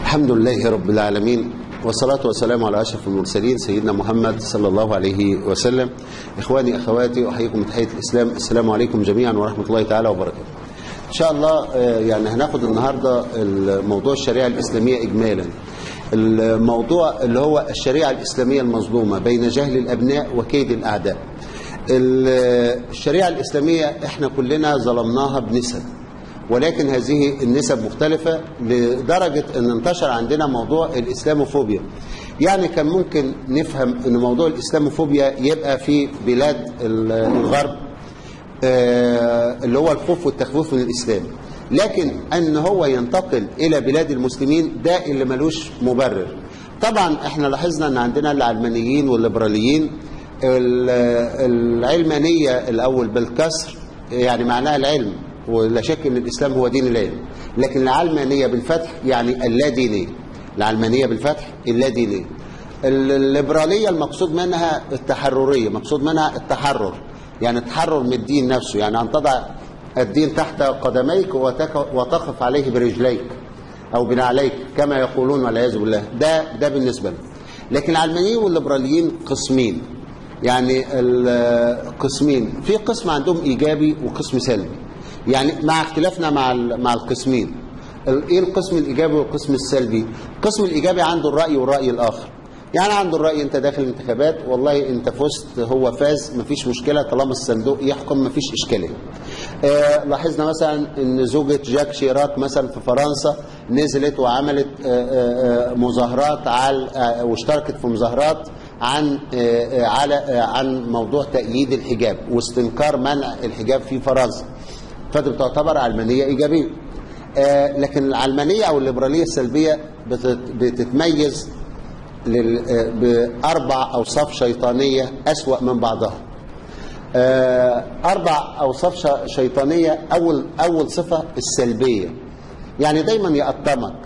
الحمد لله رب العالمين والصلاة والسلام على أشرف المرسلين سيدنا محمد صلى الله عليه وسلم إخواني أخواتي أحييكم بتحية الإسلام السلام عليكم جميعا ورحمة الله تعالى وبركاته إن شاء الله آه، يعني هناخد النهاردة الموضوع الشريعة الإسلامية إجمالا الموضوع اللي هو الشريعة الإسلامية المظلومة بين جهل الأبناء وكيد الأعداء الشريعة الإسلامية إحنا كلنا ظلمناها بنسب ولكن هذه النسب مختلفة لدرجة أن انتشر عندنا موضوع الإسلاموفوبيا يعني كان ممكن نفهم أن موضوع الإسلاموفوبيا يبقى في بلاد الغرب آه، اللي هو الخوف والتخويف من الإسلام لكن أن هو ينتقل إلى بلاد المسلمين ده اللي ملوش مبرر طبعا احنا لاحظنا أن عندنا العلمانيين والليبراليين ال- العلمانية الأول بالكسر يعني معناها العلم ولا شك ان الاسلام هو دين العلم لكن العلمانيه بالفتح يعني اللا دينيه العلمانيه بالفتح اللا دينيه الليبراليه المقصود منها التحرريه مقصود منها التحرر يعني التحرر من الدين نفسه يعني ان تضع الدين تحت قدميك وتك- وتقف عليه برجليك او بنعليك كما يقولون والعياذ بالله ده ده بالنسبه لهم لكن العلمانيين والليبراليين قسمين يعني القسمين في قسم عندهم ايجابي وقسم سلبي يعني مع اختلافنا مع ال- مع القسمين ال- ايه القسم الايجابي والقسم السلبي القسم الايجابي عنده الراي والراي الاخر يعني عنده الراي انت داخل الانتخابات والله انت فزت هو فاز مفيش مشكله طالما الصندوق يحكم مفيش اشكاليه آه لاحظنا مثلا ان زوجة جاك شيراك مثلا في فرنسا نزلت وعملت آه آه آه، مظاهرات على آه واشتركت في مظاهرات عن آه آه على آه عن موضوع تأييد الحجاب واستنكار منع الحجاب في فرنسا فدي بتعتبر علمانية إيجابية آه لكن العلمانية أو الليبرالية السلبية بتت- بتتميز لل- آه، بأربع أوصاف شيطانية أسوأ من بعضها آه، أربع أوصاف ش- شيطانية أول أول صفة السلبية يعني دايما يقطمك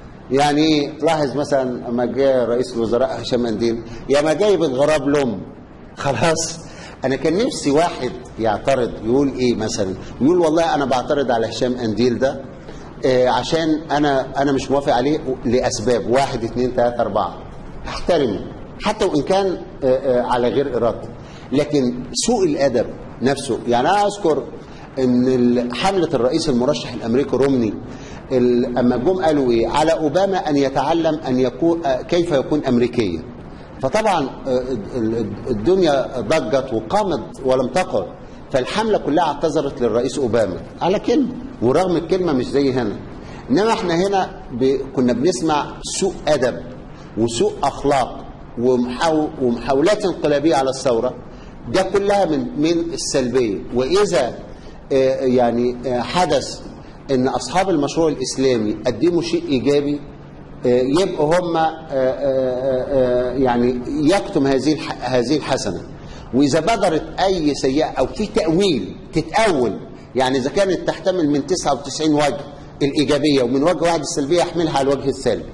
يعني لاحظ مثلا لما جاء رئيس الوزراء هشام أنديل يا ما جايب الغراب لهم خلاص أنا كان نفسي واحد يعترض يقول إيه مثلا يقول والله أنا بعترض على هشام أنديل ده آه، عشان أنا أنا مش موافق عليه لأسباب واحد اثنين ثلاثة أربعة احترمه حتى وإن كان آه، آه، على غير إرادتي لكن سوء الادب نفسه يعني انا اذكر ان ال- حمله الرئيس المرشح الامريكي رومني ال- اما جم قالوا ايه على اوباما ان يتعلم ان يكون آه، كيف يكون امريكيا فطبعا آه، ال- ال- الدنيا ضجت وقامت ولم تقل فالحمله كلها اعتذرت للرئيس اوباما على كلمه ورغم الكلمه مش زي هنا انما احنا هنا ب... كنا بنسمع سوء ادب وسوء اخلاق ومحاو... ومحاولات انقلابيه على الثوره ده كلها من من السلبيه واذا آه، يعني آه، حدث ان اصحاب المشروع الاسلامي قدموا شيء ايجابي آه، يبقوا هم آه، آه، آه، يعني يكتم هذه الح- هذه الحسنه واذا بدرت اي سيئه او في تاويل تتاول يعني اذا كانت تحتمل من 99 وجه الايجابيه ومن وجه واحد السلبيه يحملها على الوجه السلبي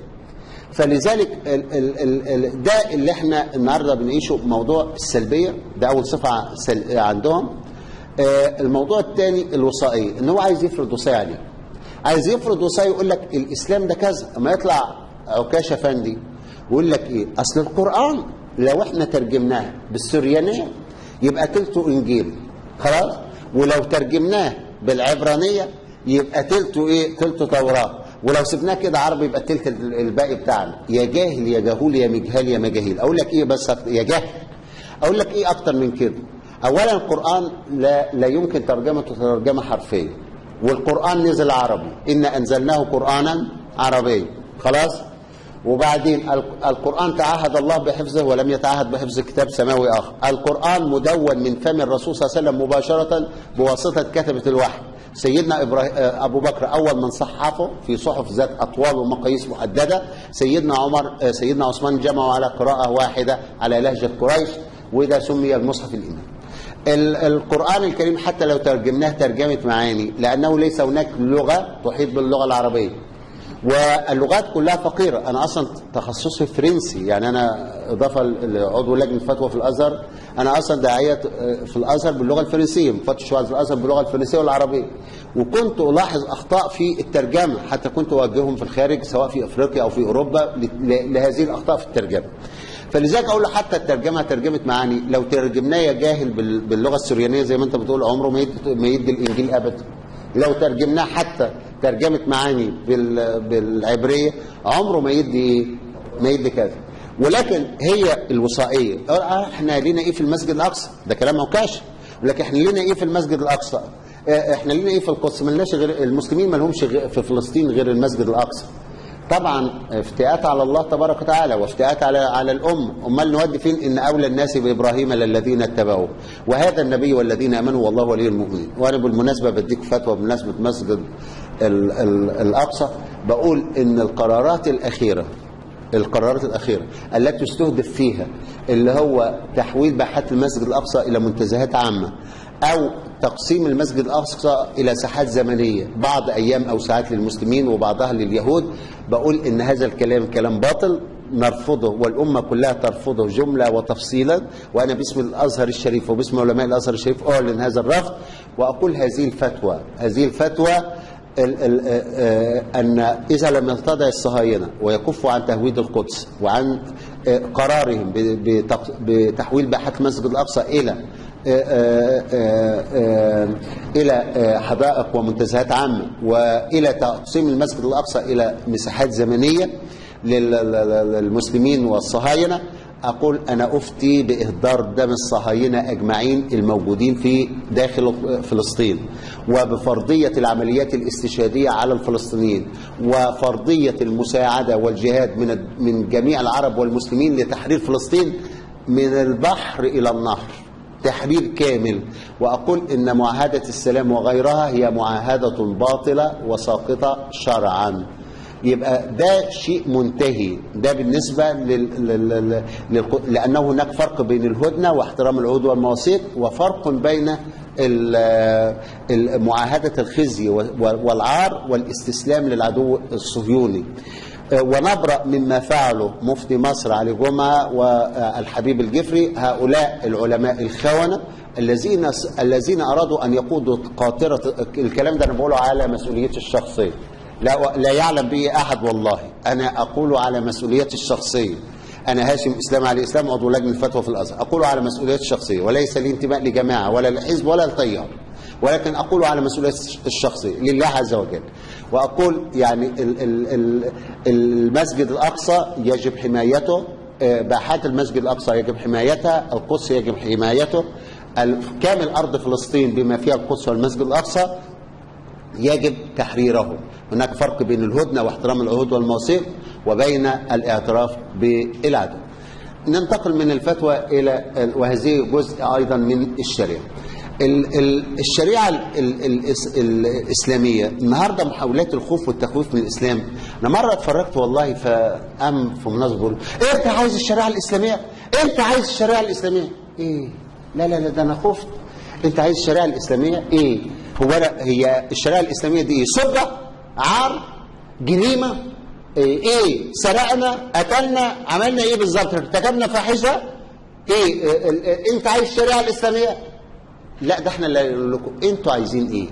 فلذلك ال ال ال ال ده اللي احنا النهارده بنعيشه موضوع السلبيه ده اول صفه سل عندهم آه الموضوع الثاني الوصائيه ان هو عايز يفرض وصايه عليه عايز يفرض وصايه يقول لك الاسلام ده كذا اما يطلع عكاش افندي ويقول لك ايه اصل القران لو احنا ترجمناه بالسريانيه يبقى تلته انجيل خلاص ولو ترجمناه بالعبرانيه يبقى تلته ايه تلته توراه ولو سبناه كده عربي يبقى التلت الباقي بتاعنا يا جاهل يا جهول يا مجهال يا مجاهيل اقول لك ايه بس يا جاهل اقول لك ايه اكتر من كده اولا القران لا لا يمكن ترجمته ترجمه حرفيه والقران نزل عربي ان انزلناه قرانا عربيا خلاص وبعدين ال- القرآن تعهد الله بحفظه ولم يتعهد بحفظ كتاب سماوي آخر القرآن مدون من فم الرسول صلى الله عليه وسلم مباشرة بواسطة كتبة الوحي سيدنا إبراهيم أبو بكر أول من صحفه في صحف ذات أطوال ومقاييس محددة سيدنا عمر آه، سيدنا عثمان جمعوا على قراءة واحدة على لهجة قريش وده سمي المصحف الإمام ال- القرآن الكريم حتى لو ترجمناه ترجمة معاني لأنه ليس هناك لغة تحيط باللغة العربية واللغات كلها فقيره انا اصلا تخصصي فرنسي يعني انا اضافه لعضو لجنه فتوى في الازهر انا اصلا داعيه في الازهر باللغه الفرنسيه مفتش في الازهر باللغه الفرنسيه والعربيه وكنت الاحظ اخطاء في الترجمه حتى كنت اوجههم في الخارج سواء في افريقيا او في اوروبا ل- لهذه الاخطاء في الترجمه فلذلك اقول له حتى الترجمه ترجمه معاني لو ترجمناه يا جاهل بال- باللغه السريانيه زي ما انت بتقول عمره ما يدي, ما يدي الانجيل ابدا لو ترجمناه حتى ترجمه معاني بال- بالعبريه عمره ما يدي ايه ما يدي كذا ولكن هي الوصائيه آه، احنا لينا ايه في المسجد الاقصى ده كلام عكاش ولكن احنا لينا ايه في المسجد الاقصى آه، احنا لينا ايه في القدس ملناش غير المسلمين ما لهمش غير- في فلسطين غير المسجد الاقصى طبعا افتئات على الله تبارك وتعالى وافتئات على على الام امال نودي فين ان اولى الناس بابراهيم للذين اتبعوه وهذا النبي والذين امنوا والله ولي المؤمنين وانا بالمناسبه بديك فتوى بمناسبه مسجد ال- ال- الاقصى بقول ان القرارات الاخيره القرارات الأخيرة التي استهدف فيها اللي هو تحويل باحات المسجد الأقصى إلى منتزهات عامة أو تقسيم المسجد الأقصى إلى ساحات زمنية بعض أيام أو ساعات للمسلمين وبعضها لليهود بقول إن هذا الكلام كلام باطل نرفضه والأمة كلها ترفضه جملة وتفصيلا وأنا باسم الأزهر الشريف وباسم علماء الأزهر الشريف أعلن هذا الرفض وأقول هذه الفتوى هذه الفتوى ال- ال- آه، أن إذا لم يرتضع الصهاينة ويكفوا عن تهويد القدس وعن آه، قرارهم ب- بتق- بتحويل باحات المسجد الأقصى إلى آه، آه، آه، آه، إلى آه، حدائق ومنتزهات عامة وإلى تقسيم المسجد الأقصى إلى مساحات زمنية لل- لل- للمسلمين والصهاينة أقول أنا أفتي بإهدار دم الصهاينة أجمعين الموجودين في داخل فلسطين وبفرضية العمليات الاستشهادية على الفلسطينيين وفرضية المساعدة والجهاد من من جميع العرب والمسلمين لتحرير فلسطين من البحر إلى النهر تحرير كامل وأقول إن معاهدة السلام وغيرها هي معاهدة باطلة وساقطة شرعا يبقى ده شيء منتهي ده بالنسبة لل... لل... لل... لل... لأنه هناك فرق بين الهدنة واحترام العهود والمواثيق وفرق بين ال... ال- معاهدة الخزي و- والعار والاستسلام للعدو الصهيوني ونبرأ مما فعله مفتي مصر علي جمعة والحبيب الجفري هؤلاء العلماء الخونة الذين الذين أرادوا أن يقودوا قاطرة الكلام ده أنا بقوله على مسؤوليتي الشخصية لا لا يعلم به احد والله انا اقول على مسؤوليتي الشخصيه انا هاشم اسلام علي اسلام عضو لجنه الفتوى في الازهر اقول على مسؤوليتي الشخصيه وليس لي انتماء لجماعه ولا لحزب ولا لتيار ولكن اقول على مسؤوليتي الشخصيه لله عز وجل واقول يعني ال- ال- ال- المسجد الاقصى يجب حمايته آه، باحات المسجد الاقصى يجب حمايتها القدس يجب حمايته ال- كامل ارض فلسطين بما فيها القدس والمسجد الاقصى يجب تحريره هناك فرق بين الهدنة واحترام العهود والمواثيق وبين الاعتراف بالعدو ننتقل من الفتوى إلى وهذه جزء أيضا من الشريعة ال- ال- الشريعة ال- ال- الإس- الإسلامية النهاردة محاولات الخوف والتخويف من الإسلام أنا مرة اتفرجت والله فأم في مناسبة بقول إيه أنت عايز الشريعة الإسلامية؟ أنت عايز الشريعة الإسلامية؟ إيه؟ لا لا لا ده أنا خفت أنت عايز الشريعة الإسلامية؟ إيه؟ هو أنا هي الشريعة الإسلامية دي إيه؟ سبة؟ عار؟ جريمة؟ إيه, إيه؟ سرقنا؟ قتلنا؟ عملنا إيه بالظبط؟ ارتكبنا فاحشة؟ إيه؟ إيه؟ ال- ال- أنت عايز الشريعة الإسلامية؟ لا ده احنا اللي نقول لكم انتوا عايزين ايه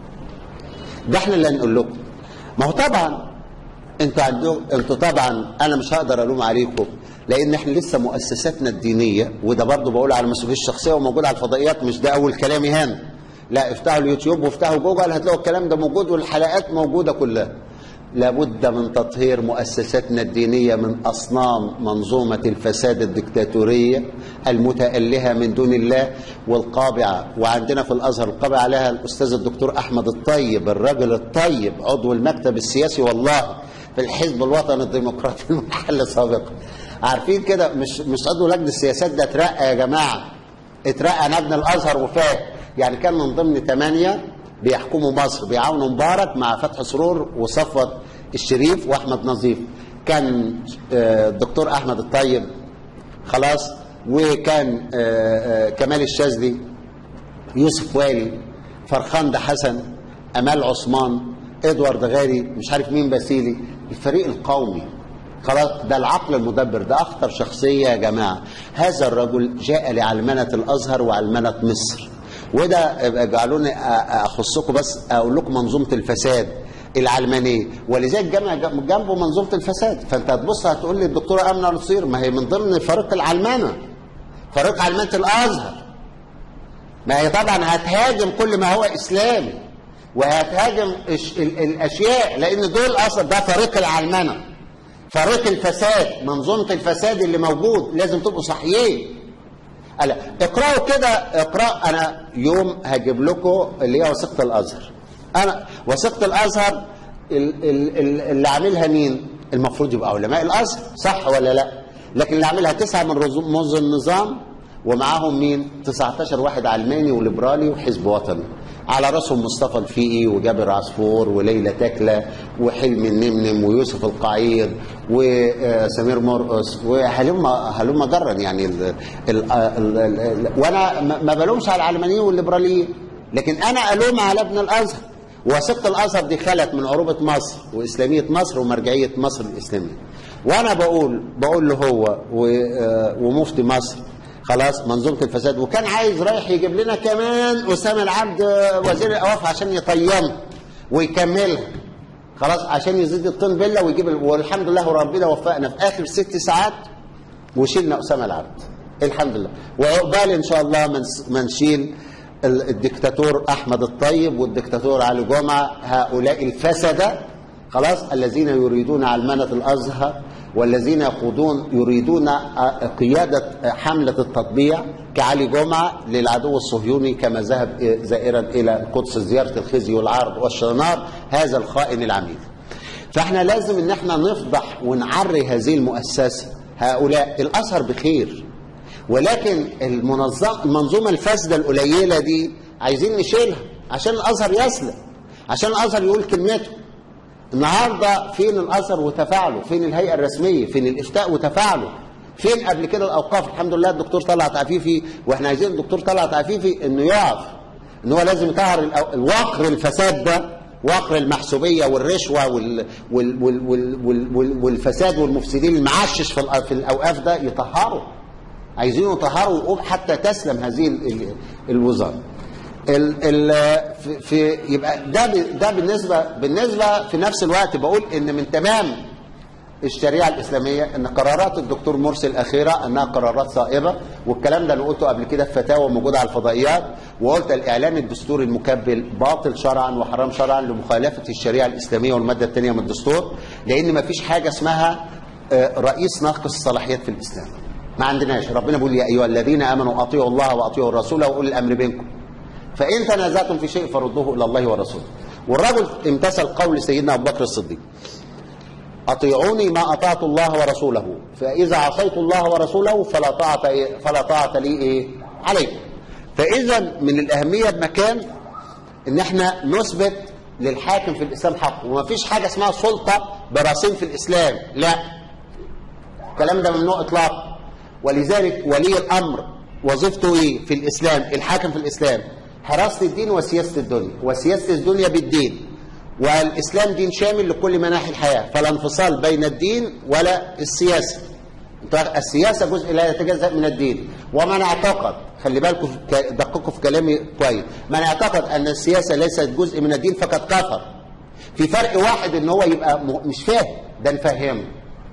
ده احنا اللي هنقول لكم ما هو طبعا انتوا عندكم انتوا طبعا انا مش هقدر الوم عليكم لان احنا لسه مؤسساتنا الدينيه وده برضه بقول على مسؤوليتي الشخصيه وموجود على الفضائيات مش ده اول كلامي هنا لا افتحوا اليوتيوب وافتحوا جوجل هتلاقوا الكلام ده موجود والحلقات موجوده كلها لابد من تطهير مؤسساتنا الدينية من أصنام منظومة الفساد الدكتاتورية المتألهة من دون الله والقابعة وعندنا في الأزهر القابع عليها الأستاذ الدكتور أحمد الطيب الرجل الطيب عضو المكتب السياسي والله في الحزب الوطني الديمقراطي المحل سابقا عارفين كده مش مش عضو لجنة السياسات ده اترقى يا جماعة اترقى نبني الأزهر وفات يعني كان من ضمن ثمانية بيحكموا مصر بيعاونوا مبارك مع فتحي سرور وصفوت الشريف واحمد نظيف كان آه، الدكتور احمد الطيب خلاص وكان آه، آه، كمال الشاذلي يوسف والي فرخان ده حسن امال عثمان ادوارد غالي مش عارف مين باسيلي الفريق القومي خلاص ده العقل المدبر ده اخطر شخصيه يا جماعه هذا الرجل جاء لعلمنه الازهر وعلمنه مصر وده اجعلوني اخصكم بس اقول لكم منظومه الفساد العلمانيه ولذلك جمع جنبه منظومه الفساد فانت هتبص هتقول لي الدكتوره امنه نصير ما هي من ضمن فريق العلمانه فريق علمانه الازهر ما هي طبعا هتهاجم كل ما هو اسلامي وهتهاجم الاشياء لان دول اصلا ده فريق العلمنه فريق الفساد منظومه الفساد اللي موجود لازم تبقوا صحيين ألا اقرأوا كده اقرأ أنا يوم هجيب لكم اللي هي وثيقة الأزهر أنا وثيقة الأزهر اللي عاملها مين؟ المفروض يبقى علماء الأزهر صح ولا لا؟ لكن اللي عاملها تسعة من رموز النظام ومعاهم مين؟ 19 واحد علماني وليبرالي وحزب وطني على راسهم مصطفى الفيقي وجابر عصفور وليلى تكلة وحلمي النمنم ويوسف القعيد وسمير مرقص وهلم هلم جرا يعني ال ال ال ال وانا ما بلومش على العلمانيين والليبراليين لكن انا الوم على ابن الازهر وثيقه الازهر دي خلت من عروبه مصر واسلاميه مصر ومرجعيه مصر الاسلاميه وانا بقول بقول له هو ومفتي مصر خلاص منظومه الفساد وكان عايز رايح يجيب لنا كمان اسامه العبد وزير الاوقاف عشان يطيمها ويكملها خلاص عشان يزيد الطين بله ويجيب والحمد لله ربنا وفقنا في اخر ست ساعات وشيلنا اسامه العبد الحمد لله وعقبال ان شاء الله ما نشيل الدكتاتور احمد الطيب والدكتاتور علي جمعه هؤلاء الفسده خلاص الذين يريدون علمنه الازهر والذين يقودون يريدون قيادة حملة التطبيع كعلي جمعة للعدو الصهيوني كما ذهب زائرا إلى القدس زيارة الخزي والعرض والشنار هذا الخائن العميل فاحنا لازم ان احنا نفضح ونعري هذه المؤسسة هؤلاء الأزهر بخير ولكن المنظم المنظومة الفاسدة القليلة دي عايزين نشيلها عشان الأزهر يسلم عشان الأزهر يقول كلمته النهارده فين الازهر وتفاعله فين الهيئه الرسميه فين الافتاء وتفاعله فين قبل كده الاوقاف الحمد لله الدكتور طلعت عفيفي واحنا عايزين الدكتور طلعت عفيفي انه يقف ان هو لازم يطهر الوقر الفساد ده وقر المحسوبيه والرشوه وال وال وال وال وال وال والفساد والمفسدين المعشش في, في الاوقاف ده يطهروا عايزين يطهروا ويقوم حتى تسلم هذه الوزاره ال ال في, في يبقى ده ده بالنسبه بالنسبه في نفس الوقت بقول ان من تمام الشريعه الاسلاميه ان قرارات الدكتور مرسي الاخيره انها قرارات صائبه والكلام ده انا قلته قبل كده في فتاوى موجوده على الفضائيات وقلت الاعلان الدستوري المكبل باطل شرعا وحرام شرعا لمخالفه الشريعه الاسلاميه والماده الثانيه من الدستور لان ما فيش حاجه اسمها رئيس ناقص الصلاحيات في الاسلام ما عندناش ربنا بيقول يا ايها الذين امنوا اطيعوا الله واطيعوا الرسول واولي الامر بينكم فإن تنازعتم في شيء فردوه إلى الله ورسوله والرجل امتثل قول سيدنا أبو بكر الصديق أطيعوني ما أطعت الله ورسوله فإذا عصيت الله ورسوله فلا طاعة إيه؟ فلا طاعة لي إيه عليكم فإذا من الأهمية بمكان إن إحنا نثبت للحاكم في الإسلام حقه وما فيش حاجة اسمها سلطة براسين في الإسلام لا الكلام ده ممنوع إطلاقا ولذلك ولي الأمر وظيفته إيه في الإسلام الحاكم في الإسلام حراسة الدين وسياسة الدنيا وسياسة الدنيا بالدين والإسلام دين شامل لكل مناحي الحياة فلا انفصال بين الدين ولا السياسة السياسة جزء لا يتجزأ من الدين ومن اعتقد خلي بالكم دققوا في كلامي كويس من اعتقد أن السياسة ليست جزء من الدين فقد كفر في فرق واحد ان هو يبقى مش فاهم ده نفهمه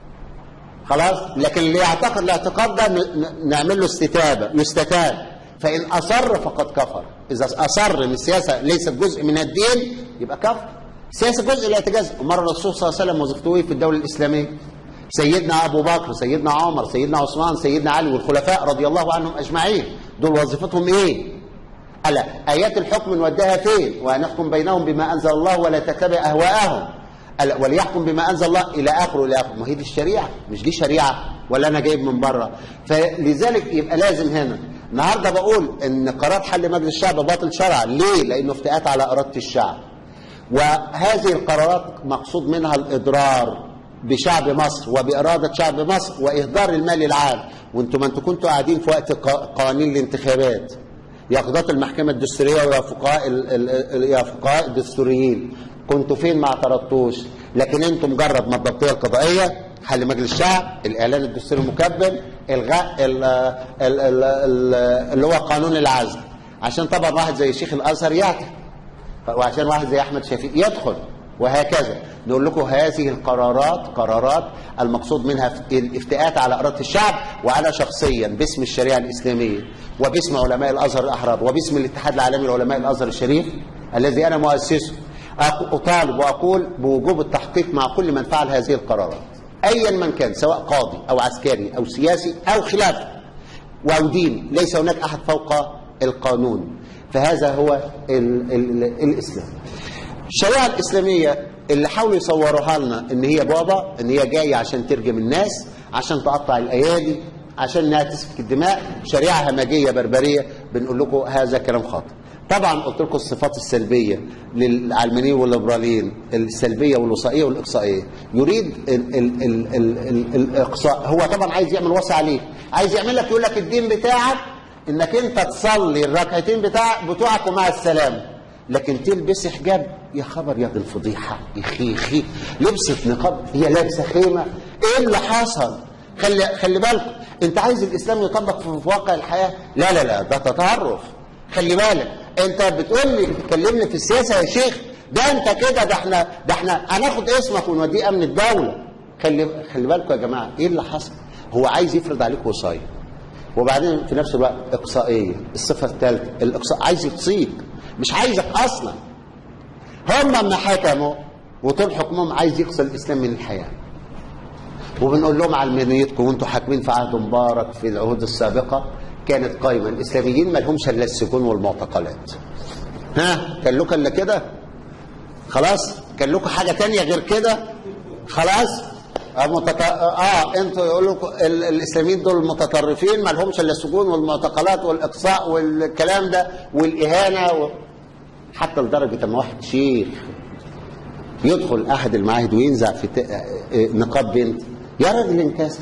خلاص لكن اللي يعتقد الاعتقاد ده نعمل له استتابة يستتاب فإن أصر فقد كفر إذا أصر أن السياسة ليست جزء من الدين يبقى كفر السياسة جزء لا يتجزأ مرة الرسول صلى الله عليه وسلم وظيفته في الدولة الإسلامية سيدنا أبو بكر سيدنا عمر سيدنا عثمان سيدنا علي والخلفاء رضي الله عنهم أجمعين دول وظيفتهم إيه ألا آيات الحكم نوديها فين ونحكم بينهم بما أنزل الله ولا تتبع أهواءهم ألا وليحكم بما أنزل الله إلى آخره إلى آخره ما هي دي الشريعة مش دي شريعة ولا أنا جايب من بره فلذلك يبقى لازم هنا النهارده بقول ان قرار حل مجلس الشعب باطل شرعا ليه لانه افتئات على اراده الشعب وهذه القرارات مقصود منها الاضرار بشعب مصر وباراده شعب مصر واهدار المال العام وانتم ما انتم كنتوا قاعدين في وقت قوانين الانتخابات يا قضاة المحكمة الدستورية ويا فقهاء يا فقهاء الدستوريين كنتوا فين ما اعترضتوش لكن انتم مجرد ما الضبطيه القضائيه حل مجلس الشعب الاعلان الدستوري المكبل الغاء ال- ال- ال- ال- اللي هو قانون العزل عشان طبعا واحد زي شيخ الازهر يعتق وعشان واحد زي احمد شفيق يدخل وهكذا نقول لكم هذه القرارات قرارات المقصود منها الافتئات على اراده الشعب وانا شخصيا باسم الشريعه الاسلاميه وباسم علماء الازهر الاحرار وباسم الاتحاد العالمي لعلماء الازهر الشريف الذي انا مؤسسه أق- اطالب واقول بوجوب التحقيق مع كل من فعل هذه القرارات ايا من كان سواء قاضي او عسكري او سياسي او خلافه أو دين ليس هناك أحد فوق القانون فهذا هو ال ال الإسلام الشريعة الإسلامية اللي حاولوا يصوروها لنا إن هي بابا إن هي جاية عشان ترجم الناس عشان تقطع الأيادي عشان إنها تسفك الدماء شريعة همجية بربرية بنقول لكم هذا كلام خاطئ طبعا قلت لكم الصفات السلبيه للعلمانيين والليبراليين السلبيه والوصائيه والاقصائيه يريد ال ال ال ال ال الاقصاء هو طبعا عايز يعمل وصي عليك عايز يعمل لك يقول لك الدين بتاعك انك انت تصلي الركعتين بتاع بتوعك ومع السلامه لكن تلبس حجاب يا خبر يا دي الفضيحه يخي يخي لبست نقاب هي لابسه خيمه ايه اللي حصل خلي خلي بالك انت عايز الاسلام يطبق في في واقع الحياه لا لا لا ده تطرف خلي بالك انت بتقول لي بتكلمني في السياسه يا شيخ ده انت كده ده احنا ده احنا هناخد اسمك ونوديه امن الدوله خلي خلي بالكم يا جماعه ايه اللي حصل هو عايز يفرض عليك وصايه وبعدين في نفس الوقت اقصائيه الصفه الثالثه الاقصاء عايز يقصيك مش عايزك اصلا هم لما حكموا وطول حكمهم عايز يقصي الاسلام من الحياه وبنقول لهم علمانيتكم وانتم حاكمين في عهد مبارك في العهود السابقه كانت قايمه الاسلاميين ما لهمش الا السجون والمعتقلات ها كان لكم الا كده خلاص كان لكم حاجه تانية غير كده خلاص اه, متط... آه انتوا يقولوا لكم ال... الاسلاميين دول متطرفين ما لهمش الا السجون والمعتقلات والاقصاء والكلام ده والاهانه و... حتى لدرجه ان واحد شيخ يدخل احد المعاهد وينزع في ت... آه، نقاب بنت يا راجل انكسر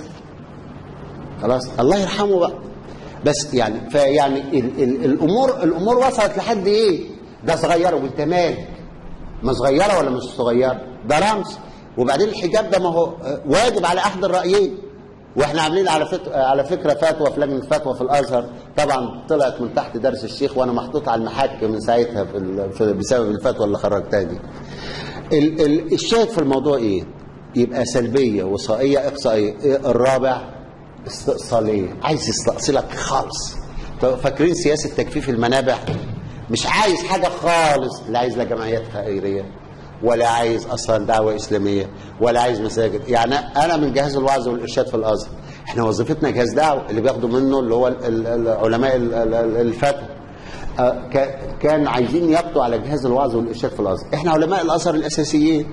خلاص الله يرحمه بقى بس يعني فيعني ال ال الامور الامور وصلت لحد ايه؟ ده صغيره وانت مالك ما صغيره ولا مش صغيره؟ ده رمز وبعدين الحجاب ده ما هو آه، واجب على احد الرايين واحنا عاملين على فكره على فكره فتوى في لجنه فتوى في الازهر طبعا طلعت من تحت درس الشيخ وانا محطوط على المحك من ساعتها في ال- في بسبب الفتوى اللي خرجتها دي. ال ال الشاهد في الموضوع ايه؟ يبقى سلبيه وصائيه اقصائيه إيه الرابع استئصاليه عايز يستأصلك خالص طب فاكرين سياسه تجفيف المنابع مش عايز حاجه خالص لا عايز لا جمعيات خيريه ولا عايز اصلا دعوه اسلاميه ولا عايز مساجد يعني انا من جهاز الوعظ والارشاد في الازهر احنا وظيفتنا جهاز دعوه اللي بياخدوا منه اللي هو ال- ال- ال- علماء ال- ال- ال- الفتوى آه، كا- كان عايزين يقضوا على جهاز الوعظ والارشاد في الازهر احنا علماء الازهر الاساسيين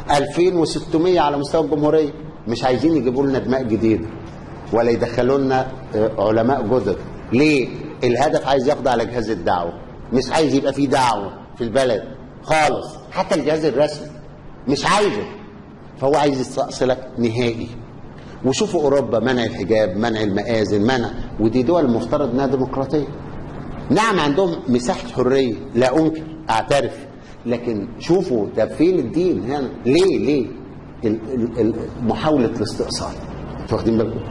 2600 على مستوى الجمهوريه مش عايزين يجيبوا لنا دماء جديده ولا يدخلوا لنا آه، علماء جدد ليه الهدف عايز يقضي على جهاز الدعوه مش عايز يبقى في دعوه في البلد خالص حتى الجهاز الرسمي مش عايزه فهو عايز يستأصلك نهائي وشوفوا اوروبا منع الحجاب منع المآذن منع ودي دول المفترض انها ديمقراطيه نعم عندهم مساحه حريه لا انكر اعترف لكن شوفوا ده فين الدين هنا ليه ليه ال- ال- ال- محاوله الاستئصال انتوا واخدين بالكم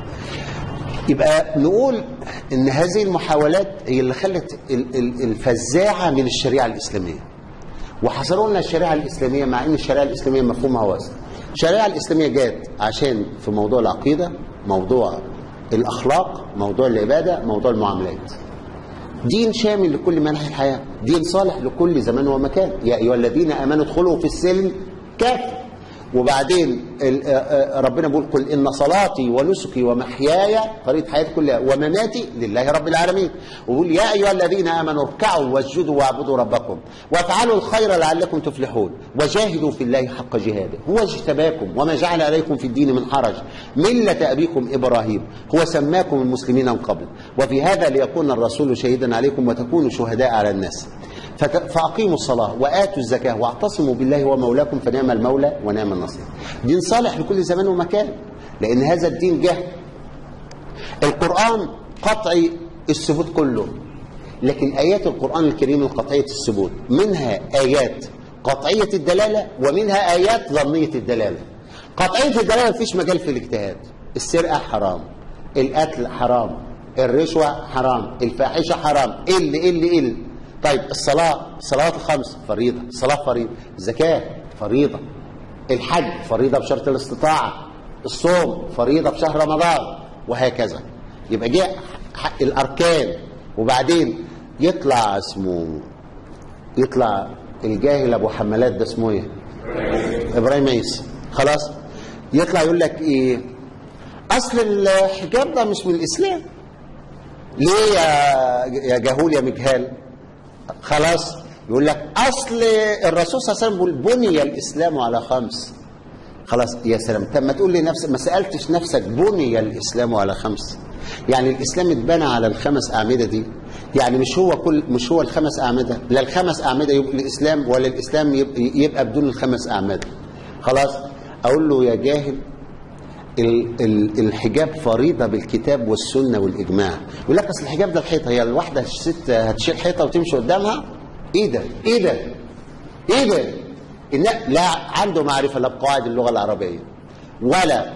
يبقى نقول ان هذه المحاولات هي اللي خلت ال- ال- الفزاعه من الشريعه الاسلاميه وحصروا لنا الشريعه الاسلاميه مع ان الشريعه الاسلاميه مفهومها واسع الشريعه الاسلاميه جات عشان في موضوع العقيده موضوع الاخلاق موضوع العباده موضوع المعاملات دين شامل لكل مناحي الحياه دين صالح لكل زمان ومكان يا ايها الذين امنوا ادخلوا في السلم كافه وبعدين ال- آه، آه، ربنا بيقول قل ان صلاتي ونسكي ومحياي طريقه حياتي كلها ومماتي لله رب العالمين ويقول يا ايها الذين امنوا اركعوا واسجدوا واعبدوا ربكم وافعلوا الخير لعلكم تفلحون وجاهدوا في الله حق جهاده هو اجتباكم وما جعل عليكم في الدين من حرج مله ابيكم ابراهيم هو سماكم المسلمين من قبل وفي هذا ليكون الرسول شهيدا عليكم وتكونوا شهداء على الناس فت- فأقيموا الصلاة وآتوا الزكاة واعتصموا بالله هو مولاكم فنعم المولى ونعم النصير دين صالح لكل زمان ومكان لأن هذا الدين جه القرآن قطعي الثبوت كله لكن آيات القرآن الكريم القطعية الثبوت منها آيات قطعيه الدلاله ومنها ايات ظنيه الدلاله قطعيه الدلاله مفيش مجال في الاجتهاد السرقه حرام القتل حرام الرشوه حرام الفاحشه حرام ال ال ال طيب الصلاه الصلوات الخمس فريضه الصلاه فريضه الزكاه فريضه الحج فريضه بشرط الاستطاعه الصوم فريضه في شهر رمضان وهكذا يبقى جه حق الاركان وبعدين يطلع اسمه يطلع الجاهل ابو حمالات ده اسمه ايه ابراهيم عيسى خلاص يطلع يقول لك ايه اصل الحجاب ده مش من الاسلام ليه يا يا جهول يا مجهال خلاص يقول لك اصل الرسول صلى الله عليه وسلم بيقول بني الاسلام على خمس خلاص يا سلام طب ما تقول لي نفسك ما سالتش نفسك بني الاسلام على خمس يعني الاسلام اتبنى على الخمس اعمده دي يعني مش هو كل مش هو الخمس اعمده لا الخمس اعمده يبقى الاسلام ولا الاسلام يبقى, يبقى بدون الخمس اعمده خلاص اقول له يا جاهل ال- ال- الحجاب فريضه بالكتاب والسنه والاجماع يقول لك اصل الحجاب ده الحيطه هي الواحده الست هتشيل حيطه وتمشي قدامها ايه ده ايه ده ايه ده إن لا عنده معرفه لا بقواعد اللغه العربيه ولا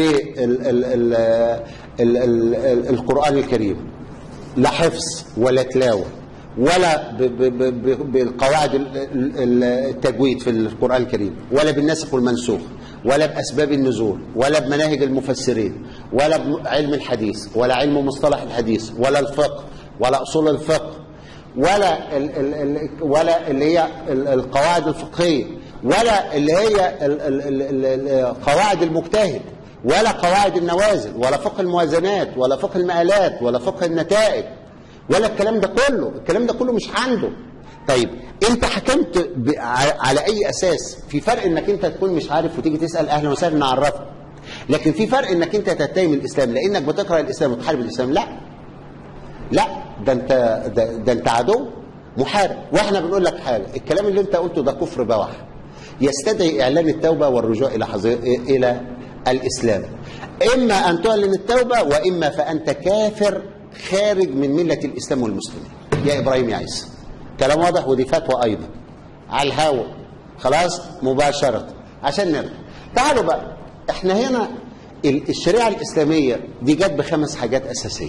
بالقران الكريم لا حفظ ولا تلاوه ولا ب- ب- ب- ب- بالقواعد ال- ال- التجويد في القرآن الكريم ولا بالناسخ والمنسوخ ولا بأسباب النزول ولا بمناهج المفسرين ولا بعلم الحديث ولا علم مصطلح الحديث ولا الفقه ولا أصول الفقه ولا ال ال ال ولا اللي هي ال- القواعد الفقهية ولا اللي هي ال- ال- ال- ال- قواعد المجتهد ولا قواعد النوازل ولا فقه الموازنات ولا فقه المآلات ولا فقه النتائج ولا الكلام ده كله الكلام ده كله مش عنده طيب انت حكمت ب... ع- على اي اساس في فرق انك انت تكون مش عارف وتيجي تسال اهلا وسهلا نعرفك لكن في فرق انك انت تتهم الاسلام لانك بتكره الاسلام وتحارب الاسلام لا لا ده انت ده, ده انت عدو محارب واحنا بنقول لك حاجه الكلام اللي انت قلته ده كفر بواح يستدعي اعلان التوبه والرجوع الى حظير الى الاسلام اما ان تعلن التوبه واما فانت كافر خارج من مله الاسلام والمسلمين يا ابراهيم يا عيسى كلام واضح ودي فتوى ايضا على الهوا خلاص مباشره عشان نرجع تعالوا بقى احنا هنا ال- الشريعه الاسلاميه دي جت بخمس حاجات اساسيه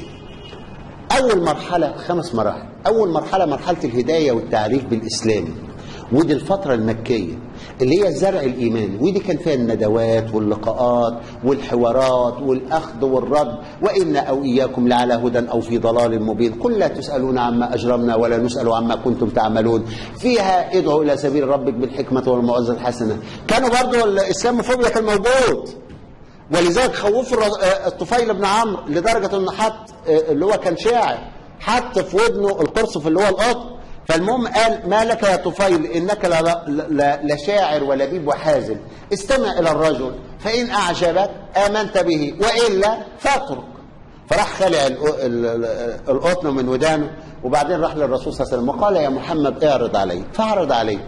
أول مرحلة خمس مراحل أول مرحلة مرحلة الهداية والتعريف بالإسلام ودي الفترة المكية اللي هي زرع الإيمان ودي كان فيها الندوات واللقاءات والحوارات والأخذ والرد وإن أو إياكم لعلى هدى أو في ضلال مبين قل لا تسألون عما أجرمنا ولا نسأل عما كنتم تعملون فيها ادعوا إلى سبيل ربك بالحكمة والموعظة الحسنة كانوا برضو الإسلام فوبيا كان موجود ولذلك خوفوا الر- آه، الطفيل بن عمرو لدرجه انه حط آه، اللي هو كان شاعر حط في ودنه القرصف اللي هو القط فالمهم قال ما لك يا طفيل انك لا- لا- لشاعر ولبيب وحازم استمع الى الرجل فان اعجبك امنت به والا فاترك فراح خلع ال- ال- ال- القطن من ودانه وبعدين راح للرسول صلى الله عليه وسلم وقال يا محمد اعرض علي فاعرض عليه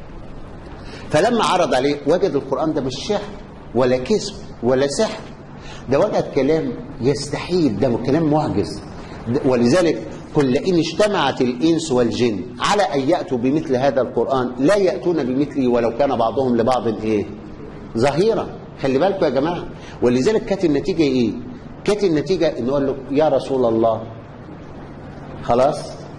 فلما عرض عليه وجد القرآن ده مش شعر ولا كذب ولا سحر ده وجد كلام يستحيل ده كلام معجز ده- ولذلك قل لئن اجتمعت الإنس والجن على أن يأتوا بمثل هذا القرآن لا يأتون بمثله ولو كان بعضهم لبعض إيه ظهيرا خلي بالكم يا جماعة ولذلك كانت النتيجة إيه كانت النتيجة إنه قال له يا رسول الله خلاص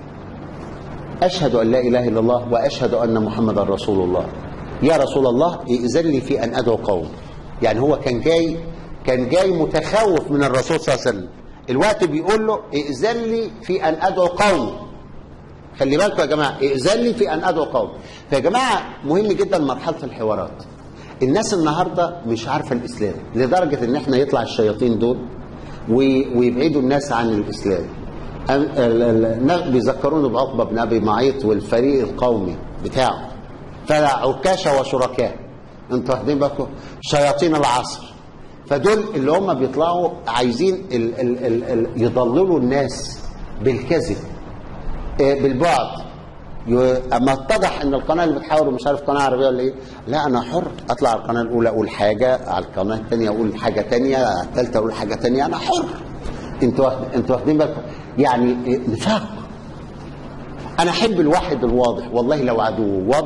أشهد أن لا إله إلا الله وأشهد أن محمدا رسول الله يا رسول الله ائذن لي في أن أدعو قوم يعني هو كان جاي كان جاي متخوف من الرسول صلى الله عليه وسلم الوقت بيقول له ائذن لي في أن أدعو قوم خلي بالكم يا جماعة ائذن لي في أن أدعو قوم فيا جماعة مهم جدا مرحلة الحوارات الناس النهاردة مش عارفة الإسلام لدرجة إن إحنا يطلع الشياطين دول وي- ويبعدوا الناس عن الإسلام أم- ال- ال- ن- بيذكروني بعقبة بن أبي معيط والفريق القومي بتاعه فعكاشة وشركاء انتوا واخدين بالكم شياطين العصر فدول اللي هم بيطلعوا عايزين ال ال ال ال يضللوا الناس بالكذب آه، بالبعد ي- اما اتضح ان القناه اللي بتحاور مش عارف قناه عربيه ولا ايه لا انا حر اطلع على القناه الاولى اقول حاجه على القناه الثانيه اقول حاجه ثانيه على الثالثه اقول حاجه ثانيه انا حر انتوا واخد- انتوا واخدين بالكم يعني إيه، نفاق انا احب الواحد الواضح والله لو عدو واضح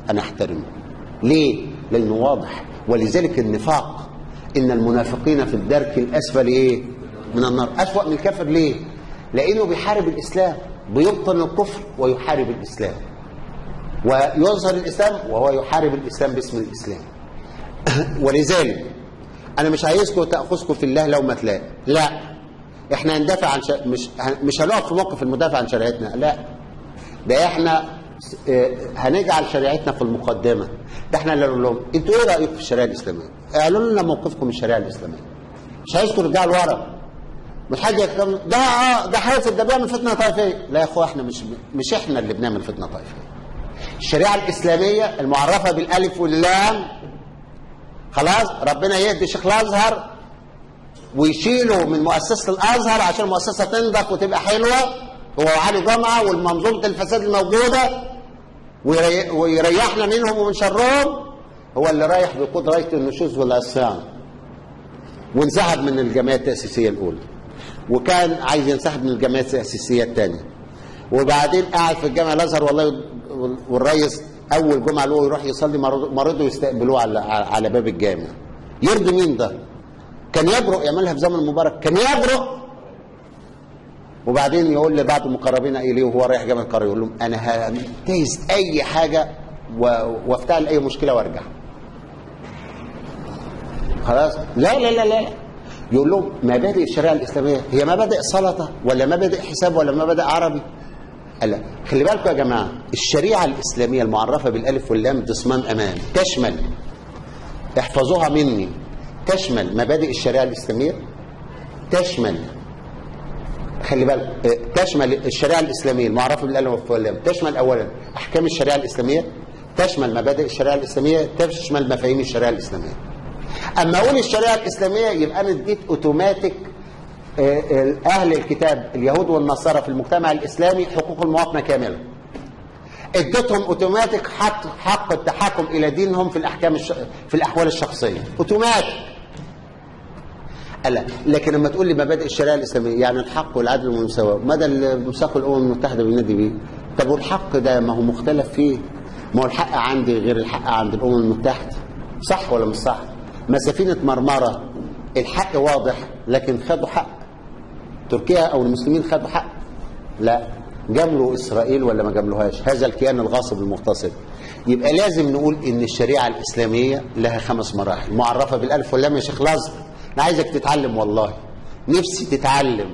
انا احترمه ليه لانه واضح ولذلك النفاق ان المنافقين في الدرك الاسفل ايه من النار اسوا من الكافر ليه لانه بيحارب الاسلام بيبطن الكفر ويحارب الاسلام ويظهر الاسلام وهو يحارب الاسلام باسم الاسلام ولذلك انا مش عايزكم تاخذكم في الله لو ما تلاقي لا احنا هندافع عن ش... مش مش هنقف في موقف المدافع عن شريعتنا لا ده احنا اه، هنجعل شريعتنا في المقدمه ده احنا اللي نقول لهم انتوا ايه رايكم في الشريعه الاسلاميه؟ اعلنوا لنا موقفكم من الشريعه الاسلاميه مش عايزكم ترجعوا لورا مش حد يتكلم ده اه ده حاسس ده بيعمل فتنه طائفيه لا يا اخويا احنا مش مش احنا اللي بنعمل فتنه طائفيه الشريعه الاسلاميه المعرفه بالالف واللام خلاص ربنا يهدي شيخ الازهر ويشيله من مؤسسه الازهر عشان المؤسسه تنضف وتبقى حلوه هو وعلي جمعه والمنظومه الفساد الموجوده ويري- ويريحنا منهم ومن شرهم هو اللي رايح بيقود رايه النشوز والعصيان وانسحب من الجمعيه التاسيسيه الاولى وكان عايز ينسحب من الجمعيه التاسيسيه الثانيه وبعدين قاعد في الجامع الازهر والله والريس اول جمعه له يروح يصلي مرض- مرضه يستقبلوه على على باب الجامع يرضي مين ده؟ كان يجرؤ يعملها في زمن مبارك كان يجرؤ وبعدين يقول لبعض المقربين اليه وهو رايح جامع القريه يقول لهم انا هنتهز اي حاجه و- وافتعل اي مشكله وارجع خلاص لا لا لا لا يقول لهم مبادئ الشريعه الاسلاميه هي مبادئ سلطه ولا مبادئ حساب ولا مبادئ عربي قال لا خلي بالكم يا جماعه الشريعه الاسلاميه المعرفه بالالف واللام ضمان امان تشمل احفظوها مني تشمل مبادئ الشريعه الاسلاميه تشمل خلي بالك اه، تشمل الشريعه الاسلاميه المعرفه بالالف واللام تشمل اولا احكام الشريعه الاسلاميه تشمل مبادئ الشريعه الاسلاميه تشمل مفاهيم الشريعه الاسلاميه اما اقول الشريعه الاسلاميه يبقى انا اديت اوتوماتيك آه، اهل الكتاب اليهود والنصارى في المجتمع الاسلامي حقوق المواطنه كامله اديتهم اوتوماتيك حق حق التحكم الى دينهم في الاحكام الش... في الاحوال الشخصيه اوتوماتيك لا لكن لما تقول لي مبادئ الشريعه الاسلاميه يعني الحق والعدل والمساواه مدى المساق الامم المتحده بينادي بيه طب والحق ده ما هو مختلف فيه ما هو الحق عندي غير الحق عند الامم المتحده صح ولا مش صح ما سفينه مرمره الحق واضح لكن خدوا حق تركيا او المسلمين خدوا حق لا جاملوا اسرائيل ولا ما جاملوهاش هذا الكيان الغاصب المغتصب يبقى لازم نقول ان الشريعه الاسلاميه لها خمس مراحل معرفه بالالف واللام يا شيخ لازم انا عايزك تتعلم والله نفسي تتعلم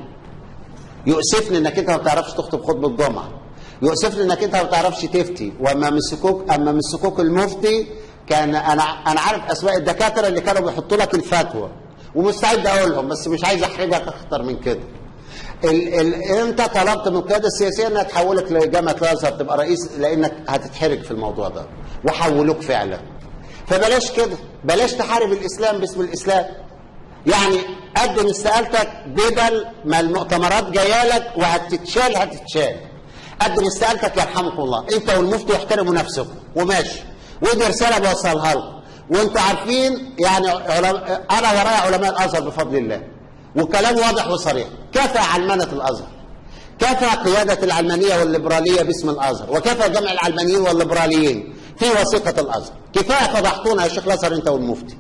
يؤسفني انك انت ما بتعرفش تخطب خطبه جمعه يؤسفني انك انت ما بتعرفش تفتي واما مسكوك اما مسكوك المفتي كان انا انا عارف اسماء الدكاتره اللي كانوا بيحطوا لك الفتوى ومستعد اقولهم بس مش عايز احرجك اكتر من كده ال ال انت طلبت من القياده السياسيه انها تحولك لجامعه الازهر تبقى رئيس لانك هتتحرج في الموضوع ده وحولوك فعلا فبلاش كده بلاش تحارب الاسلام باسم الاسلام يعني قدم استقالتك بدل ما المؤتمرات جايه لك وهتتشال هتتشال قدم استقالتك يرحمكم الله انت والمفتي احترموا نفسكم وماشي ودي رساله بوصلها لكم وانتوا عارفين يعني علم... انا ورايا علماء الازهر بفضل الله وكلام واضح وصريح كفى علمنه الازهر كفى قياده العلمانيه والليبراليه باسم الازهر وكفى جمع العلمانيين والليبراليين في وثيقه الازهر كفايه فضحتونا يا شيخ الازهر انت والمفتي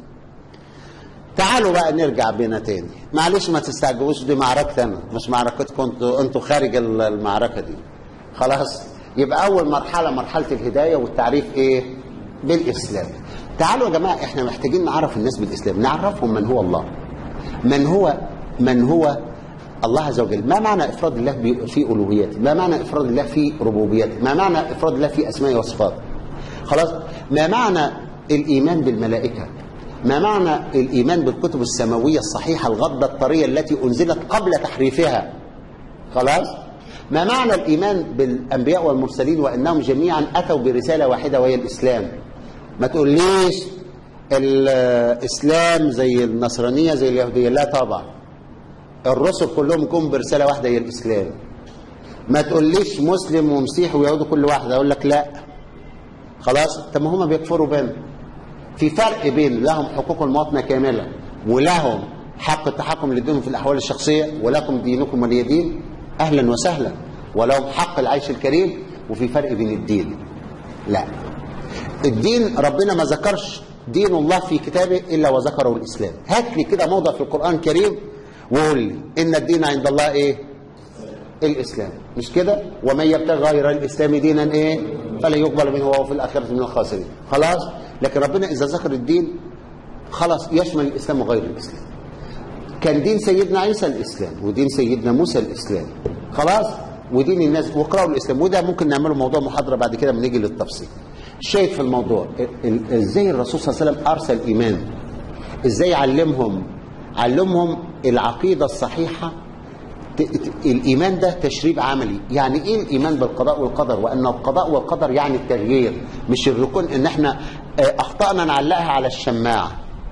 تعالوا بقى نرجع بينا تاني معلش ما تستعجبوش دي معركة أنا مش معركتكم انتوا انتوا خارج المعركة دي خلاص يبقى أول مرحلة مرحلة الهداية والتعريف إيه بالإسلام تعالوا يا جماعة إحنا محتاجين نعرف الناس بالإسلام نعرفهم من هو الله من هو من هو الله عز وجل ما معنى إفراد الله بي- في ألوهيته ما معنى إفراد الله في ربوبيته ما معنى إفراد الله في أسمائه وصفاته خلاص ما معنى الإيمان بالملائكة ما معنى الإيمان بالكتب السماوية الصحيحة الغضة الطرية التي أنزلت قبل تحريفها خلاص ما معنى الإيمان بالأنبياء والمرسلين وأنهم جميعا أتوا برسالة واحدة وهي الإسلام ما تقوليش الإسلام زي النصرانية زي اليهودية لا طبعا الرسل كلهم جم برسالة واحدة هي الإسلام ما تقوليش مسلم ومسيحي ويهودي كل واحد أقول لك لا خلاص طب ما هم بيكفروا بينهم في فرق بين لهم حقوق المواطنة كاملة ولهم حق التحكم لدينهم في الأحوال الشخصية ولكم دينكم ولي دين أهلا وسهلا ولهم حق العيش الكريم وفي فرق بين الدين لا الدين ربنا ما ذكرش دين الله في كتابه الا وذكره الاسلام هات لي كده موضع في القران الكريم وقول لي ان الدين عند الله ايه الاسلام مش كده ومن يبتغي غير الاسلام دينا ايه فلا يقبل منه وهو في الاخره من الخاسرين خلاص لكن ربنا اذا ذكر الدين خلاص يشمل الاسلام وغير الاسلام كان دين سيدنا عيسى الاسلام ودين سيدنا موسى الاسلام خلاص ودين الناس واقرأوا الاسلام وده ممكن نعمله موضوع محاضره بعد كده لما نيجي للتفصيل الشاهد في الموضوع ال- ازاي الرسول صلى الله عليه وسلم ارسل ايمان ازاي علمهم علمهم العقيده الصحيحه ت- ت- الايمان ده تشريب عملي يعني ايه الايمان بالقضاء والقدر وان القضاء والقدر يعني التغيير مش الركون ان احنا آه، اخطانا نعلقها على الشماعه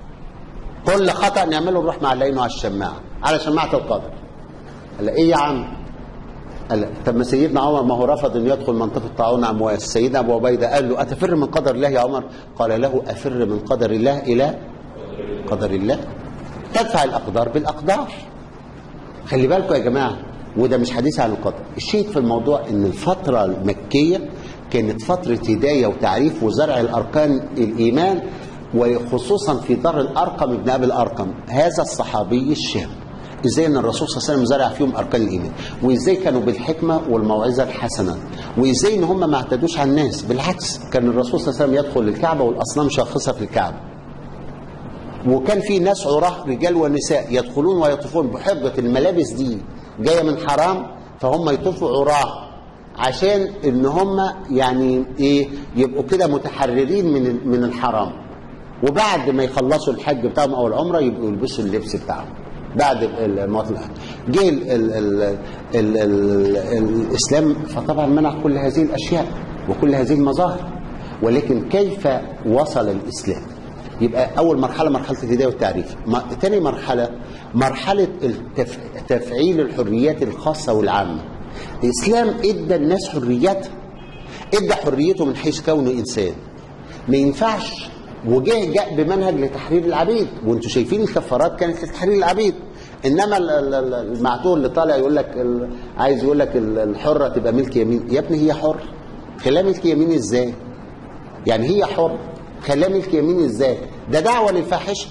كل خطا نعمله نروح معلقينه على الشماعه على شماعه القدر قال ايه يا عم قال طب ما سيدنا عمر ما هو رفض انه يدخل منطقه طاعون امواس سيدنا ابو عبيده قال له اتفر من قدر الله يا عمر قال له افر من قدر الله الى قدر الله تدفع الاقدار بالاقدار خلي بالكم يا جماعه وده مش حديث عن القدر الشيء في الموضوع ان الفتره المكيه كانت فتره هدايه وتعريف وزرع الاركان الايمان وخصوصا في دار الارقم ابن ابي الارقم هذا الصحابي الشاب ازاي ان الرسول صلى الله عليه وسلم زرع فيهم اركان الايمان وازاي كانوا بالحكمه والموعظه الحسنه وازاي ان هم ما اعتدوش على الناس بالعكس كان الرسول صلى الله عليه وسلم يدخل الكعبه والاصنام شاخصه في الكعبه وكان في ناس عراه رجال ونساء يدخلون ويطوفون بحجه الملابس دي جايه من حرام فهم يطوفوا عراه عشان ان هم يعني ايه يبقوا كده متحررين من من الحرام وبعد ما يخلصوا الحج بتاعهم او العمره يبقوا يلبسوا اللبس بتاعهم بعد المواطن جه ال ال ال ال ال الاسلام فطبعا منع كل هذه الاشياء وكل هذه المظاهر ولكن كيف وصل الاسلام يبقى اول مرحله مرحله الهدايه والتعريف ما- تاني مرحله مرحله التف... تفعيل الحريات الخاصه والعامه الاسلام ادى الناس حرياتها ادى حريته من حيث كونه انسان ما ينفعش وجه جاء بمنهج لتحرير العبيد وانتم شايفين الكفارات كانت لتحرير العبيد انما ال- ال- ال- المعتوه اللي طالع يقول لك ال- عايز يقول لك ال- الحره تبقى ملك يمين يا ابني هي حر خلاها ملك يمين ازاي يعني هي حر خلاها ملك يمين ازاي ده دعوه للفاحشه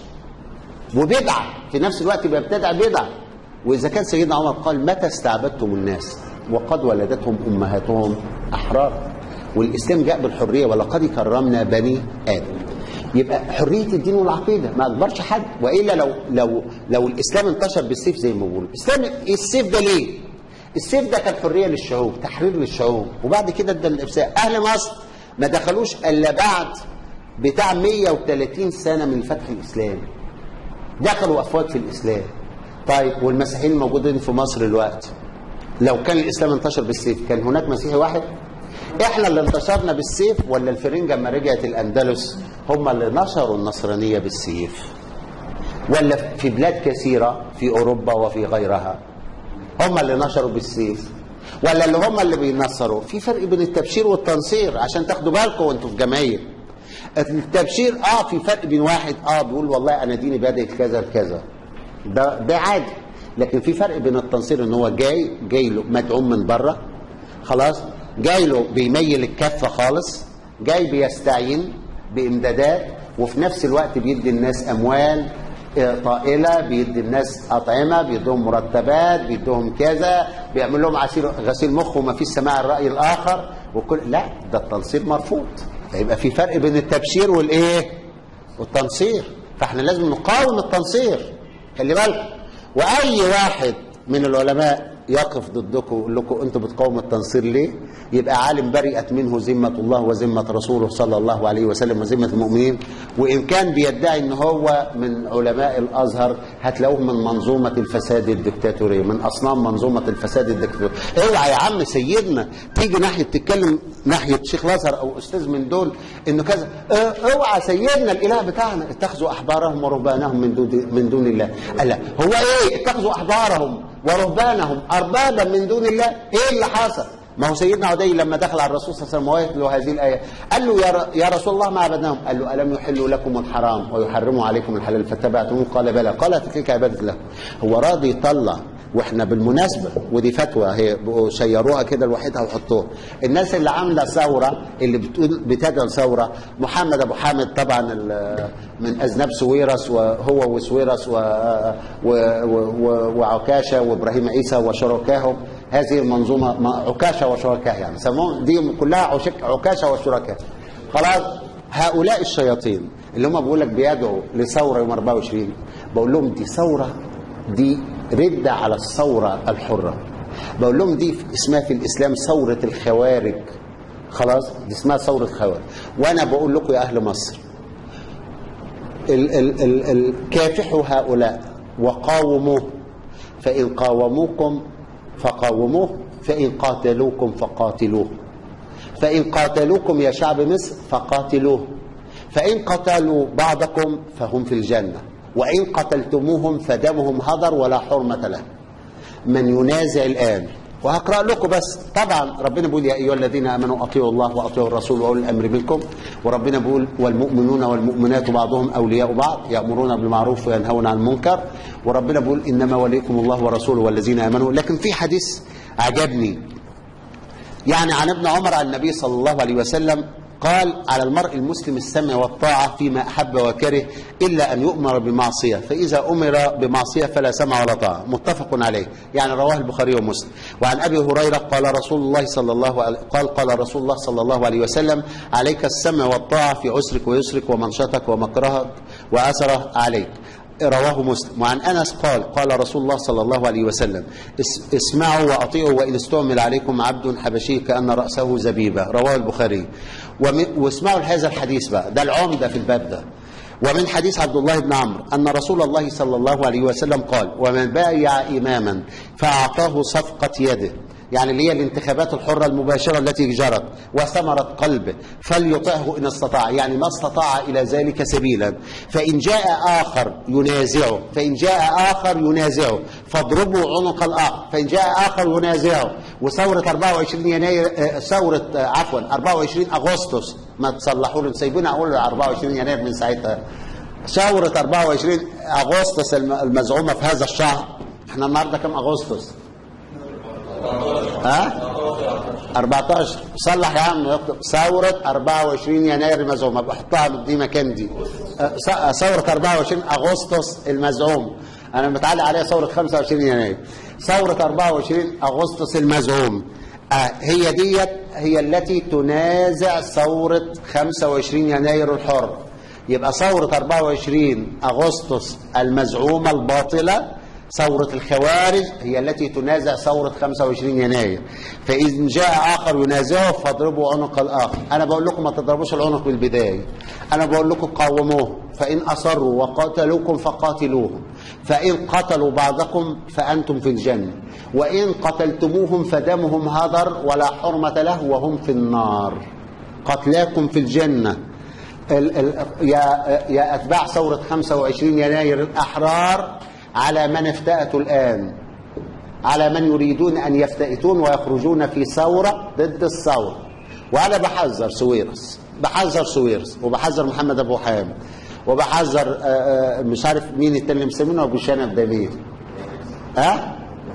وبدعه في نفس الوقت بيبتدع بدعه واذا كان سيدنا عمر قال متى استعبدتم الناس وقد ولدتهم امهاتهم احرار والاسلام جاء بالحريه ولقد كرمنا بني ادم يبقى حريه الدين والعقيده ما اجبرش حد والا لو لو لو الاسلام انتشر بالسيف زي ما بيقولوا الاسلام السيف ده ليه السيف ده كان حريه للشعوب تحرير للشعوب وبعد كده ادى الافساء اهل مصر ما دخلوش الا بعد بتاع 130 سنه من الفتح الاسلامي دخلوا افواج في الاسلام طيب والمسيحيين الموجودين في مصر دلوقتي لو كان الاسلام انتشر بالسيف كان هناك مسيحي واحد احنا اللي انتشرنا بالسيف ولا الفرنجه لما رجعت الاندلس هم اللي نشروا النصرانيه بالسيف ولا في بلاد كثيره في اوروبا وفي غيرها هم اللي نشروا بالسيف ولا اللي هم اللي بينصروا في فرق بين التبشير والتنصير عشان تاخدوا بالكم وانتوا في جماهير التبشير اه في فرق بين واحد اه بيقول والله انا ديني بادئ كذا كذا ده ده عادي لكن في فرق بين التنصير ان هو جاي جاي له مدعوم من بره خلاص جاي له بيميل الكفه خالص جاي بيستعين بامدادات وفي نفس الوقت بيدي الناس اموال آه، طائله بيدي الناس اطعمه بيديهم مرتبات بيديهم كذا بيعمل لهم عسير غسيل مخ وما فيش سماع الراي الاخر وكل لا ده التنصير مرفوض فيبقى في فرق بين التبشير والايه والتنصير فاحنا لازم نقاوم التنصير خلي بالك واي واحد من العلماء يقف ضدكم ويقول لكم انتوا بتقاوموا التنصير ليه؟ يبقى عالم برئت منه ذمه الله وذمه رسوله صلى الله عليه وسلم وذمه المؤمنين وان كان بيدعي ان هو من علماء الازهر هتلاقوه من منظومه الفساد الدكتاتوريه من اصنام منظومه الفساد الدكتاتوريه اوعى يا عم سيدنا تيجي ناحيه تتكلم ناحيه شيخ الازهر او استاذ من دول انه كذا اه، اوعى سيدنا الاله بتاعنا اتخذوا احبارهم ورهبانهم من دون من دون الله الا هو ايه اتخذوا احبارهم ورهبانهم اربابا من دون الله ايه اللي حصل ما هو سيدنا عدي لما دخل على الرسول صلى الله عليه وسلم ويتلو هذه الايه قال له يا, ر- يا رسول الله ما عبدناهم قال له الم يحلوا لكم الحرام ويحرموا عليكم الحلال فاتبعتموه قال بلى قال تلك عباده الله هو راضي يطلع واحنا بالمناسبه ودي فتوى هي بقوا شيروها كده لوحدها وحطوها الناس اللي عامله ثوره اللي بتقول بتدعو ثوره محمد ابو حامد طبعا ال- من اذناب سويرس وهو وسويرس و... و... و... وعكاشه وابراهيم عيسى وشركائهم هذه المنظومه ما- عكاشه وشركائه يعني سموهم دي كلها عشك- عكاشه وشركائه خلاص هؤلاء الشياطين اللي هم بيقول لك بيدعوا لثوره يوم 24 بقول لهم دي ثوره دي ردة على الثورة الحرة بقول لهم دي اسمها في الإسلام ثورة الخوارج خلاص دي اسمها ثورة خوارج وأنا بقول لكم يا أهل مصر ال ال ال ال كافحوا هؤلاء وقاوموه فإن قاوموكم فقاوموه فإن قاتلوكم فقاتلوه فإن قاتلوكم يا شعب مصر فقاتلوه فإن قتلوا بعضكم فهم في الجنة وإن قتلتموهم فدمهم هدر ولا حرمة له من ينازع الآن وهقرأ لكم بس طبعا ربنا بيقول يا أيها الذين آمنوا أطيعوا الله وأطيعوا الرسول وأولي الأمر منكم وربنا بيقول والمؤمنون والمؤمنات بعضهم أولياء بعض يأمرون بالمعروف وينهون عن المنكر وربنا بيقول إنما وليكم الله ورسوله والذين آمنوا لكن في حديث عجبني يعني عن ابن عمر عن النبي صلى الله عليه وسلم قال على المرء المسلم السمع والطاعة فيما أحب وكره إلا أن يؤمر بمعصية فإذا أمر بمعصية فلا سمع ولا طاعة متفق عليه يعني رواه البخاري ومسلم وعن أبي هريرة قال رسول الله صلى الله عليه قال قال رسول الله صلى الله عليه وسلم عليك السمع والطاعة في عسرك ويسرك ومنشطك ومكرهك وأثره عليك رواه مسلم وعن انس قال قال رسول الله صلى الله عليه وسلم اس- اسمعوا واطيعوا وان استعمل عليكم عبد حبشي كان راسه زبيبه رواه البخاري وم- واسمعوا لهذا الحديث بقى ده العمده في الباب ده ومن حديث عبد الله بن عمرو ان رسول الله صلى الله عليه وسلم قال ومن بايع اماما فاعطاه صفقه يده يعني اللي هي الانتخابات الحرة المباشرة التي جرت وثمرت قلبه فليطعه إن استطاع يعني ما استطاع إلى ذلك سبيلا فإن جاء آخر ينازعه فإن جاء آخر ينازعه فاضربوا عنق الآخر فإن جاء آخر ينازعه وثورة 24 يناير آه، ثورة آه، عفوا 24 أغسطس ما تصلحوا لي سايبين أقول 24 يناير من ساعتها ثورة 24 أغسطس الم- المزعومة في هذا الشهر احنا النهارده كم أغسطس؟ ها 14 صلح يا عم اكتب ثورة 24 يناير المزعومة بحطها دي مكان دي أه، ث- ثورة 24 أغسطس المزعوم أنا متعلق عليها ثورة 25 يناير ثورة 24 أغسطس المزعوم أه، هي ديت هي التي تنازع ثورة 25 يناير الحر يبقى ثورة 24 أغسطس المزعومة الباطلة ثورة الخوارج هي التي تنازع ثورة 25 يناير فإذا جاء آخر ينازعه فاضربوا عنق الآخر أنا بقول لكم ما تضربوش العنق بالبداية أنا بقول لكم قاوموه فإن أصروا وقاتلوكم فقاتلوهم فإن قتلوا بعضكم فأنتم في الجنة وإن قتلتموهم فدمهم هدر ولا حرمة له وهم في النار قتلاكم في الجنة ال ال يا يا اتباع ثوره 25 يناير الاحرار على من افتأتوا الان على من يريدون ان يفتئتون ويخرجون في ثوره ضد الثوره وانا بحذر سويرس بحذر سويرس وبحذر محمد ابو حامد وبحذر آه، آه، مش عارف مين التاني اللي مسمينه ابو شنب ده مين ها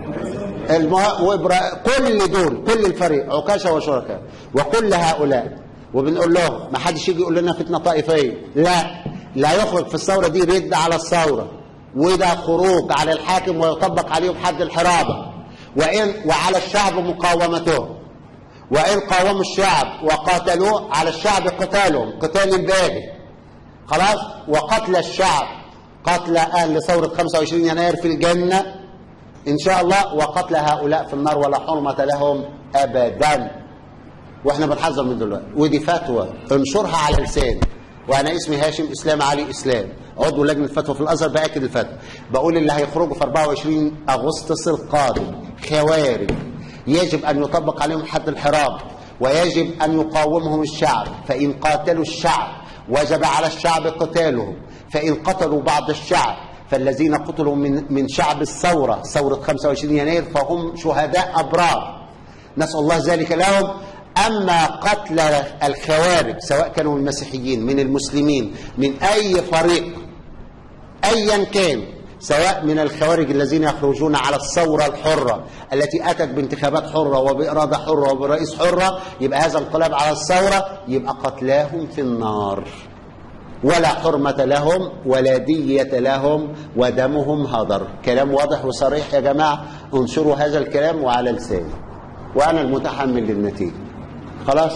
المه... وإبرا... كل دول كل الفريق عكاشة وشركاء وكل هؤلاء وبنقول لهم ما حدش يجي يقول لنا فتنة طائفية لا لا يخرج في الثورة دي رد على الثورة وده خروج على الحاكم ويطبق عليهم حد الحرابة وإن وعلى الشعب مقاومته وإن قاوموا الشعب وقاتلوه على الشعب قتالهم قتال الباقي خلاص وقتل الشعب قتل أهل ثورة 25 يناير في الجنة إن شاء الله وقتل هؤلاء في النار ولا حرمة لهم أبدا وإحنا بنحذر من دلوقتي ودي فتوى انشرها على لساني وأنا اسمي هاشم إسلام علي إسلام عضو لجنة فتوى في الأزهر بأكد الفتوى بقول اللي هيخرجوا في 24 أغسطس القادم خوارج يجب أن يطبق عليهم حد الحراب ويجب أن يقاومهم الشعب فإن قاتلوا الشعب وجب على الشعب قتالهم فإن قتلوا بعض الشعب فالذين قتلوا من من شعب الثورة ثورة 25 يناير فهم شهداء أبرار نسأل الله ذلك لهم أما قتل الخوارج سواء كانوا المسيحيين من المسلمين من أي فريق أيا كان سواء من الخوارج الذين يخرجون على الثورة الحرة التي أتت بانتخابات حرة وبإرادة حرة وبرئيس حرة يبقى هذا انقلاب على الثورة يبقى قتلاهم في النار ولا حرمة لهم ولا دية لهم ودمهم هدر كلام واضح وصريح يا جماعة انشروا هذا الكلام وعلى لساني وأنا المتحمل للنتيجة خلاص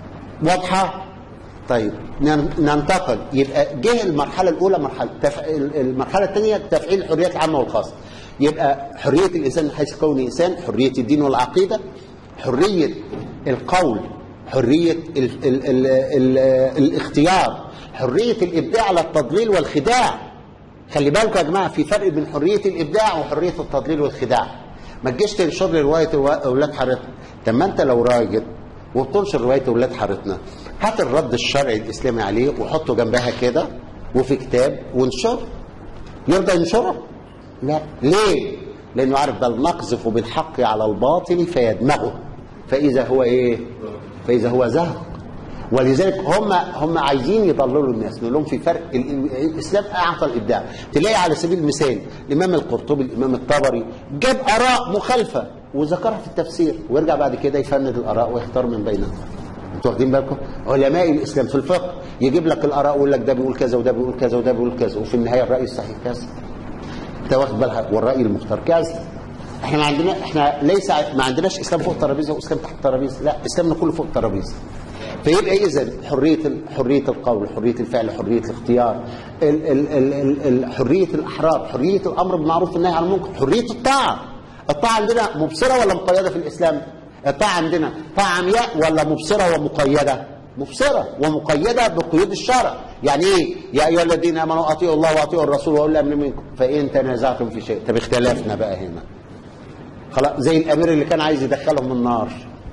واضحة طيب نن- ننتقل يبقى جه المرحله الاولى مرحله تف... المرحله الثانيه تفعيل الحريات العامه والخاصه يبقى حريه الانسان من حيث كونه انسان حريه الدين والعقيده حريه القول حريه ال... ال... ال... ال... الاختيار حريه الابداع على التضليل والخداع خلي بالكم يا جماعه في فرق بين حريه الابداع وحريه التضليل والخداع ما تجيش تنشر لي روايه اولاد حارتنا طب ما انت لو راجل وبتنشر روايه اولاد حارتنا هات الرد الشرعي الاسلامي عليه وحطه جنبها كده وفي كتاب وانشر يرضى ينشره؟ لا ليه؟ لانه عارف بل نقذف بالحق على الباطل فيدمغه فاذا هو ايه؟ فاذا هو زهق ولذلك هم هم عايزين يضللوا الناس نقول لهم في فرق ال- الاسلام اعطى الابداع تلاقي على سبيل المثال الامام القرطبي الامام الطبري جاب اراء مخالفه وذكرها في التفسير ويرجع بعد كده يفند الاراء ويختار من بينها انتوا واخدين بالكم علماء الاسلام في الفقه يجيب لك الاراء ويقول لك ده بيقول كذا وده بيقول كذا وده بيقول كذا وفي النهايه الراي الصحيح كذا انت واخد بالك والراي المختار كذا احنا ما عندنا احنا ليس ما عندناش اسلام فوق الترابيزه واسلام تحت الترابيزه لا اسلامنا كله فوق الترابيزه فيبقى اذا حريه ال- حريه القول حريه الفعل حريه الاختيار ال ال ال ال ال حريه الاحرار حريه الامر بالمعروف والنهي عن المنكر حريه الطاعه الطاعه عندنا مبصره ولا مقيده في الاسلام الطاعه عندنا طاعه عمياء ولا مبصره ومقيده مبصره ومقيده بقيود الشرع يعني ايه يا ايها الذين امنوا اطيعوا الله واطيعوا الرسول واولي الامر منكم فان تنازعتم في شيء طب اختلفنا بقى هنا خلاص زي الامير اللي كان عايز يدخلهم النار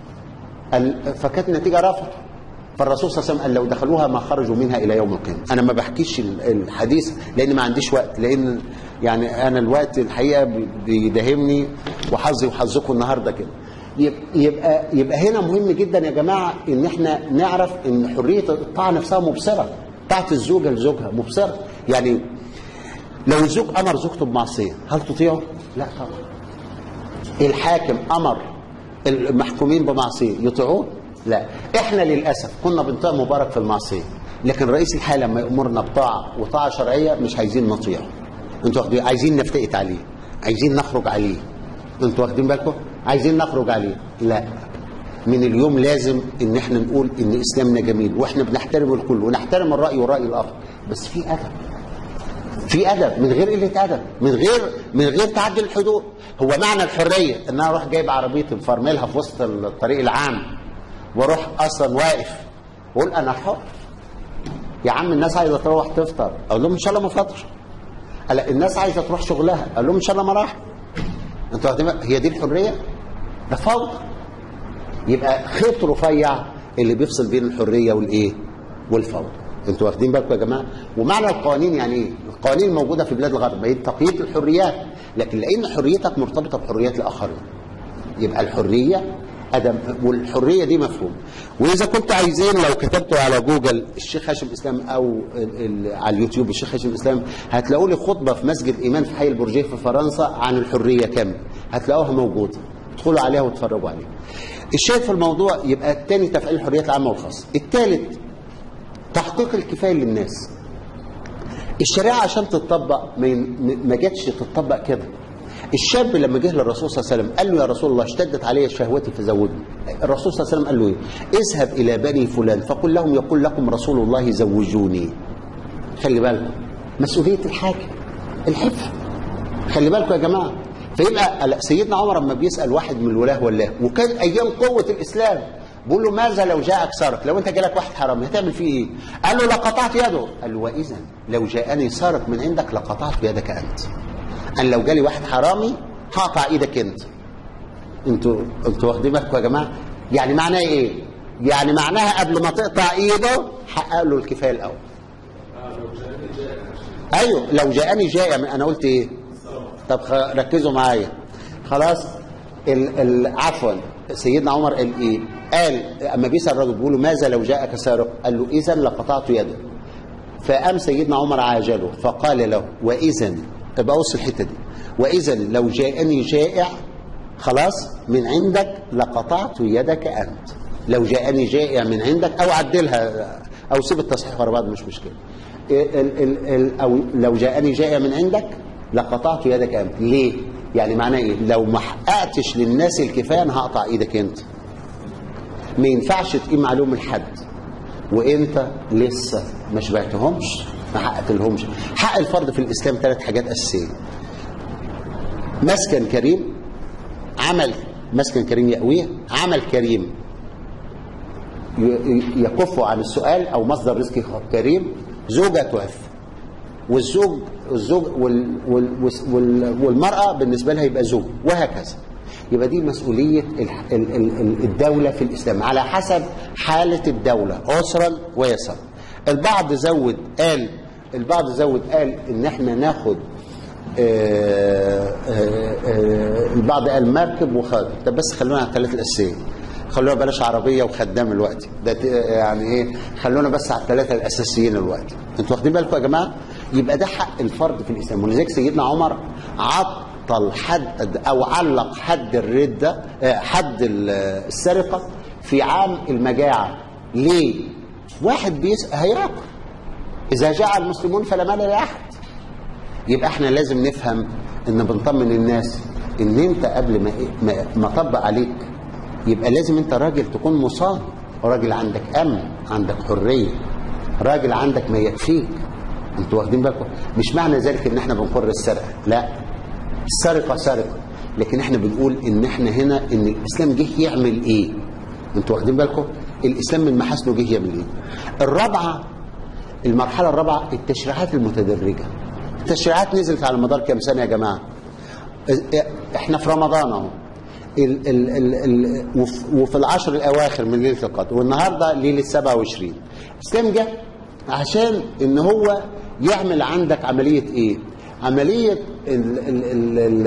قال- فكانت النتيجه رفض فالرسول صلى الله عليه وسلم قال لو دخلوها ما خرجوا منها الى يوم القيامه انا ما بحكيش ال- الحديث لان ما عنديش وقت لان يعني انا الوقت الحقيقه بي- بيداهمني وحظي وحظكم النهارده كده يب- يبقى يبقى هنا مهم جدا يا جماعه ان احنا نعرف ان حريه الطاعه نفسها مبصره طاعه الزوجه لزوجها مبصره يعني لو الزوج امر زوجته بمعصيه هل تطيعه؟ لا طبعا الحاكم امر المحكومين بمعصيه يطيعوه؟ لا احنا للاسف كنا بنطيع مبارك في المعصيه لكن رئيس الحي لما يامرنا بطاعه وطاعه شرعيه مش عايزين نطيعه انتوا واخدين عايزين نفتقت عليه عايزين نخرج عليه انتوا واخدين بالكم عايزين نخرج عليه لا من اليوم لازم ان احنا نقول ان اسلامنا جميل واحنا بنحترم الكل ونحترم الراي والراي الاخر بس في ادب في ادب من غير قله ادب من غير من غير تعدي الحدود هو معنى الحريه ان انا اروح جايب عربيتي مفرملها في وسط الطريق العام واروح اصلا واقف واقول انا حر يا عم الناس عايزه تروح تفطر اقول لهم ان شاء الله ما فطر لا الناس عايزه تروح شغلها اقول لهم ان شاء الله ما راح انتوا واخدين بالك؟ هي دي الحريه ده فوضى يبقى خيط رفيع اللي بيفصل بين الحريه والايه والفوضى انتوا واخدين بالكم يا جماعه ومعنى القوانين يعني ايه القوانين موجوده في بلاد الغرب هي تقييد الحريات لكن لان حريتك مرتبطه بحريات الاخرين يبقى الحريه ادم والحريه دي مفهوم واذا كنت عايزين لو كتبتوا على جوجل الشيخ هاشم اسلام او ال ال على اليوتيوب الشيخ هاشم اسلام هتلاقوا لي خطبه في مسجد ايمان في حي البرجيه في فرنسا عن الحريه كامله هتلاقوها موجوده ادخلوا عليها واتفرجوا عليها الشاهد في الموضوع يبقى الثاني تفعيل الحريات العامه والخاصه الثالث تحقيق الكفايه للناس الشريعه عشان تتطبق ما ين- ما جاتش تتطبق كده الشاب لما جه للرسول صلى الله عليه وسلم قال له يا رسول الله اشتدت علي شهوتي فزوجني الرسول صلى الله عليه وسلم قال له ايه اذهب الى بني فلان فقل لهم يقول لكم رسول الله زوجوني خلي بالكم مسؤوليه الحاكم الحفظ خلي بالكم يا جماعه فيبقى لا، سيدنا عمر لما بيسال واحد من الولاه والله وكان ايام قوه الاسلام بيقول له ماذا لو جاءك سارق لو انت جالك واحد حرامي هتعمل فيه ايه قال له لقطعت يده قال له واذا لو جاءني سارق من عندك لقطعت يدك انت انا لو جالي واحد حرامي هقطع ايدك انت انتوا انتوا واخدين بالكم يا جماعه يعني معناها ايه يعني معناها قبل ما تقطع ايده حقق له الكفايه الاول ايوه لو جاءني جائع انا قلت ايه طب خ- ركزوا معايا خلاص ال ال عفوا سيدنا عمر قال ايه قال اما بيسال الراجل بيقول له ماذا لو جاءك سارق قال له اذا لقطعت يده فقام سيدنا عمر عاجله فقال له واذا ابقى بص الحته دي واذا لو جاءني جائع خلاص من عندك لقطعت يدك انت لو جاءني جائع من عندك او عدلها او سيب التصحيح ورا بعض مش مشكله ال ال ال او لو جاءني جائع من عندك لقطعت يدك انت ليه يعني معناه ايه لو ما حققتش للناس الكفايه انا هقطع ايدك انت ما ينفعش تقيم معلوم الحد وانت لسه ما شبعتهمش ما حققتلهمش حق الفرد في الاسلام ثلاث حاجات اساسيه مسكن كريم عمل مسكن كريم يأويه عمل كريم يكف عن السؤال او مصدر رزق كريم زوجة توفى والزوج الزوج وال وال وال والمرأة بالنسبة لها يبقى زوج وهكذا يبقى دي مسؤولية الدولة في الإسلام على حسب حالة الدولة عسرا ويسرا البعض زود قال البعض زود قال ان احنا ناخد آآ آآ البعض قال مركب وخادم طب بس خلونا على الثلاث الاساسيه خلونا بلاش عربيه وخدام الوقت ده يعني ايه خلونا بس على الثلاثه الاساسيين الوقت انتوا واخدين بالكم يا جماعه يبقى ده حق الفرد في الاسلام ولذلك سيدنا عمر عطل حد او علق حد الرده حد السرقه في عام المجاعه ليه واحد بيس هياكل اذا جاع المسلمون فلا مال لاحد يبقى احنا لازم نفهم ان بنطمن الناس ان انت قبل ما ما, ما طبق عليك يبقى لازم انت راجل تكون مصاب راجل عندك امن عندك حريه راجل عندك ما يكفيك انتوا واخدين بالكم مش معنى ذلك ان احنا بنقر السرقه لا السرقه سرقه لكن احنا بنقول ان احنا هنا ان الاسلام جه يعمل ايه انتوا واخدين بالكم الاسلام من محاسنه جه يعمل ايه الرابعه المرحله الرابعه التشريعات المتدرجه التشريعات نزلت على مدار كام سنه يا جماعه احنا في رمضان اهو ال ال ال ال وفي العشر الاواخر من ليله القدر والنهارده ليله 27 الاسلام جه عشان ان هو يعمل عندك عمليه ايه عمليه ال ال ال ال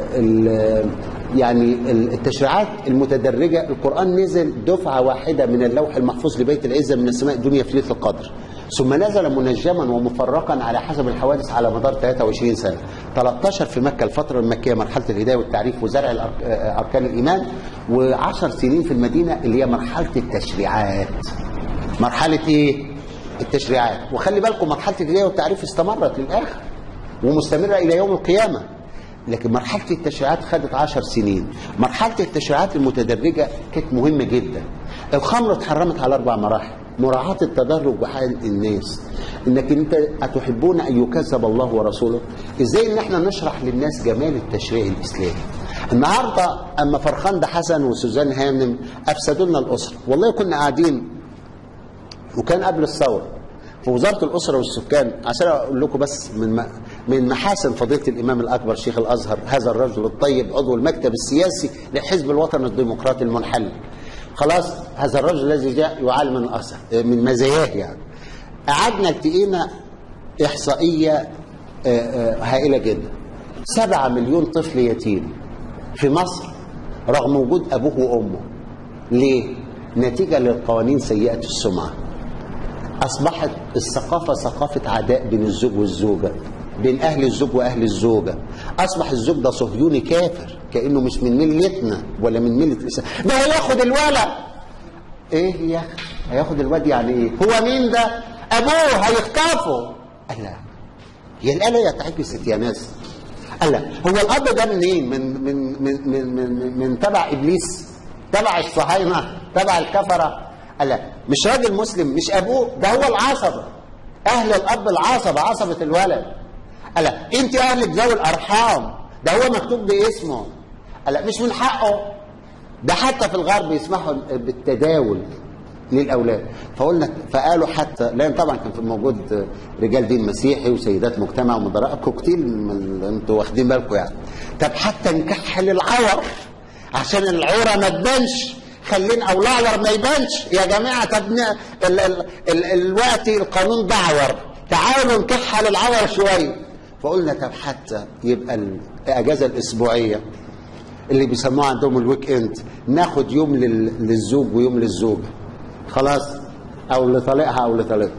ال يعني التشريعات المتدرجه القران نزل دفعه واحده من اللوح المحفوظ لبيت العزه من السماء الدنيا في ليله القدر ثم نزل منجما ومفرقا على حسب الحوادث على مدار 23 سنه 13 في مكه الفتره المكيه مرحله الهدايه والتعريف وزرع اركان الايمان و10 سنين في المدينه اللي هي مرحله التشريعات مرحله ايه التشريعات وخلي بالكم مرحله الهدايه والتعريف استمرت للاخر ومستمره الى يوم القيامه لكن مرحله التشريعات خدت 10 سنين مرحله التشريعات المتدرجه كانت مهمه جدا الخمر اتحرمت على اربع مراحل مراعاة التدرج بحال الناس انك انت اتحبون ان يكذب الله ورسوله ازاي ان احنا نشرح للناس جمال التشريع الاسلامي النهارده اما فرخان حسن وسوزان هانم افسدوا لنا الاسره والله كنا قاعدين وكان قبل الثوره في وزاره الاسره والسكان عشان اقول لكم بس من من محاسن فضيله الامام الاكبر شيخ الازهر هذا الرجل الطيب عضو المكتب السياسي لحزب الوطن الديمقراطي المنحل خلاص هذا الرجل الذي جاء يعال من الاثر من مزاياه يعني قعدنا التقينا احصائيه هائله جدا سبعة مليون طفل يتيم في مصر رغم وجود ابوه وامه ليه نتيجه للقوانين سيئه السمعه اصبحت الثقافه ثقافه عداء بين الزوج والزوجه بين اهل الزوج واهل الزوجه اصبح الزوج ده صهيوني كافر كانه مش من ملتنا ولا من مله الاسلام ده هياخد الولد ايه يا اخي هياخد الواد يعني ايه هو مين ده ابوه هيخطفه قال لا هي الاله يا تعجزت يا ناس قال لا هو الاب ده منين من من من من من, من تبع ابليس تبع الصهاينه تبع الكفره قال لا مش راجل مسلم مش ابوه ده هو العصبه اهل الاب العصبه عصبه الولد قال لا انت اهلك ذوي الارحام ده هو مكتوب باسمه قال لا مش من حقه ده حتى في الغرب يسمحوا بالتداول للاولاد فقلنا فقالوا حتى لان طبعا كان في موجود رجال دين مسيحي وسيدات مجتمع ومدراء كوكتيل من انتوا واخدين بالكم يعني طب حتى نكحل العور عشان العوره ما تبانش خلينا او الاعور ما يبانش يا جماعه طب ال ال ال الوقت القانون دعور تعالوا نكحل العور شويه فقلنا طب حتى يبقى الاجازه الاسبوعيه اللي بيسموها عندهم الويك اند ناخد يوم للزوج ويوم للزوجه خلاص او لطليقها او لطليقته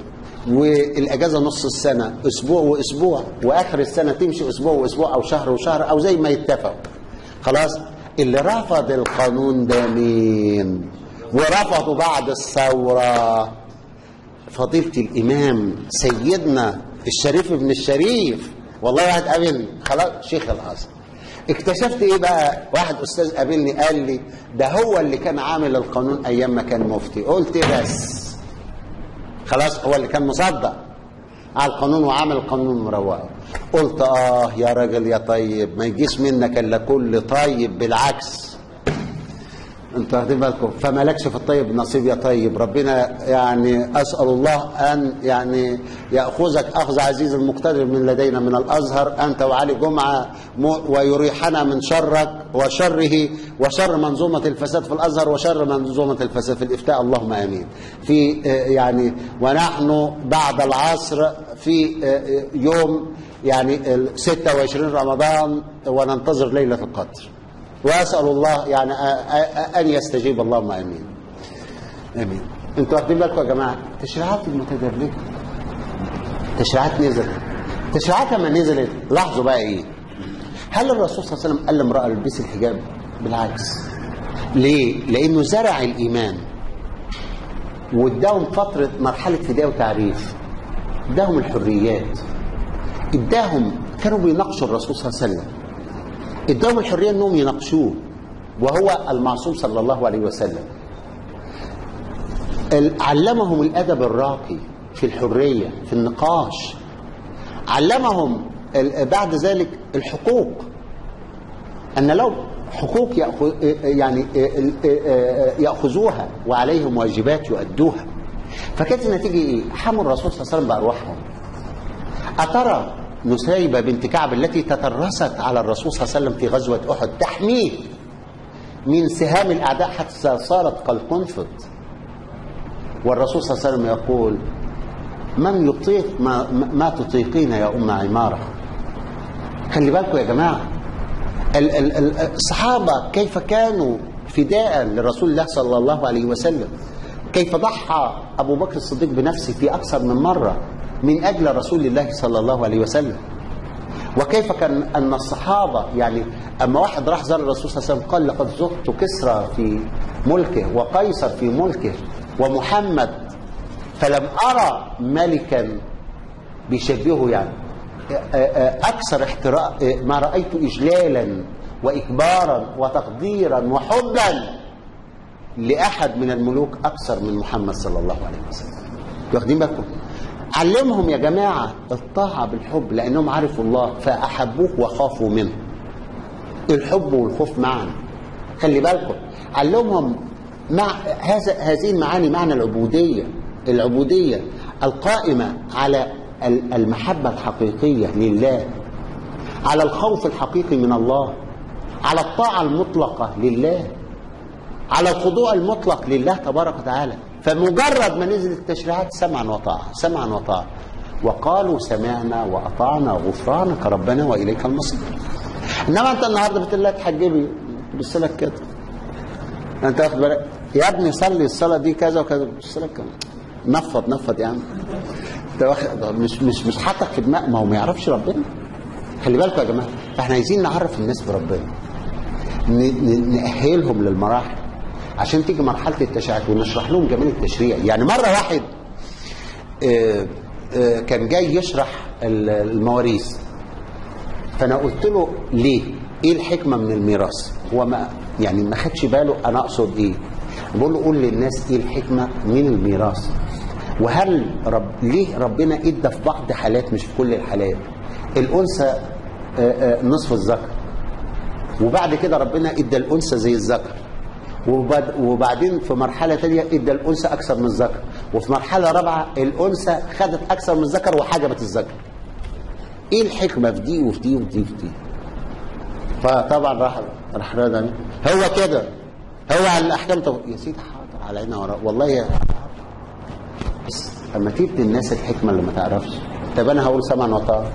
والاجازه نص السنه اسبوع واسبوع واخر السنه تمشي اسبوع واسبوع او شهر وشهر او زي ما يتفقوا خلاص اللي رفض القانون ده مين ورفضوا بعد الثوره فضيله الامام سيدنا الشريف ابن الشريف والله واحد قابل خلاص شيخ الازهر اكتشفت ايه بقى واحد استاذ قابلني قال لي ده هو اللي كان عامل القانون ايام ما كان مفتي قلت بس خلاص هو اللي كان مصدق على القانون وعامل القانون مروق قلت اه يا راجل يا طيب ما يجيش منك الا كل طيب بالعكس انت واخدين بالكم فمالكش في الطيب نصيب يا طيب ربنا يعني اسال الله ان يعني ياخذك اخذ عزيز المقتدر من لدينا من الازهر انت وعلي جمعه ويريحنا من شرك وشره وشر منظومه الفساد في الازهر وشر منظومه الفساد في الافتاء اللهم امين في يعني ونحن بعد العصر في يوم يعني 26 رمضان وننتظر ليله القدر واسال الله يعني ان يستجيب اللهم امين امين انتوا واخدين بالكم يا جماعه التشريعات المتدرجه تشريعات نزلت تشريعات لما نزلت لاحظوا بقى ايه هل الرسول صلى الله عليه وسلم قال لامراه البسي الحجاب بالعكس ليه لانه زرع الايمان واداهم فتره مرحله فداء وتعريف اداهم الحريات اداهم كانوا بيناقشوا الرسول صلى الله عليه وسلم اداهم الحريه انهم يناقشوه وهو المعصوم صلى الله عليه وسلم علمهم الادب الراقي في الحريه في النقاش علمهم بعد ذلك الحقوق ان لهم حقوق يأخذ يعني ياخذوها وعليهم واجبات يؤدوها فكانت النتيجه ايه؟ حموا الرسول صلى الله عليه وسلم بارواحهم اترى نسيبة بنت كعب التي تترست على الرسول صلى الله عليه وسلم في غزوة أحد تحميه من سهام الأعداء حتى صارت كالقنفذ والرسول صلى الله عليه وسلم يقول من يطيق ما, ما تطيقين يا أم عمارة خلي بالكم يا جماعة الصحابة كيف كانوا فداء لرسول الله صلى الله عليه وسلم كيف ضحى أبو بكر الصديق بنفسه في أكثر من مرة من أجل رسول الله صلى الله عليه وسلم وكيف كان أن الصحابة يعني أما واحد راح زار الرسول صلى الله عليه وسلم قال لقد زرت كسرى في ملكه وقيصر في ملكه ومحمد فلم أرى ملكا بيشبهه يعني أكثر احتراء ما رأيت إجلالا وإكبارا وتقديرا وحبا لأحد من الملوك أكثر من محمد صلى الله عليه وسلم واخدين بالكم علمهم يا جماعة الطاعة بالحب لأنهم عرفوا الله فأحبوه وخافوا منه الحب والخوف معا خلي بالكم علمهم مع هذا هذه المعاني معنى العبودية العبودية القائمة على المحبة الحقيقية لله على الخوف الحقيقي من الله على الطاعة المطلقة لله على الخضوع المطلق لله تبارك وتعالى فمجرد ما نزلت التشريعات سمعا وطاعة سمعا وطاعة وقالوا سمعنا وأطعنا غفرانك ربنا وإليك المصير إنما أنت النهاردة بتقول لها تحجبي تبص لك كده أنت واخد بالك يا ابني صلي الصلاة دي كذا وكذا بص لك نفض نفض يا عم انت واخد مش مش مش حاطك في دماغ ما هو ما يعرفش ربنا خلي بالكم يا جماعه احنا عايزين نعرف الناس بربنا نأهلهم للمراحل عشان تيجي مرحله التشريعات ونشرح لهم جمال التشريع يعني مره واحد آآ آآ كان جاي يشرح المواريث فانا قلت له ليه ايه الحكمه من الميراث هو ما يعني ما خدش باله انا اقصد ايه بقول له قول للناس ايه الحكمه من الميراث وهل رب ليه ربنا ادى في بعض حالات مش في كل الحالات الانثى نصف الذكر وبعد كده ربنا ادى الانثى زي الذكر وبعدين في مرحلة تانية ادى الأنثى أكثر من الذكر وفي مرحلة رابعة الأنثى خدت أكثر من الذكر وحجبت الذكر إيه الحكمة في دي وفي دي وفي دي وفي دي فطبعا راح راح رادني هو كده هو على الأحكام طب يا سيدي حاضر على عيني وراء والله يا بس اما تدي الناس الحكمة اللي ما تعرفش طب أنا هقول سمعا وطاعة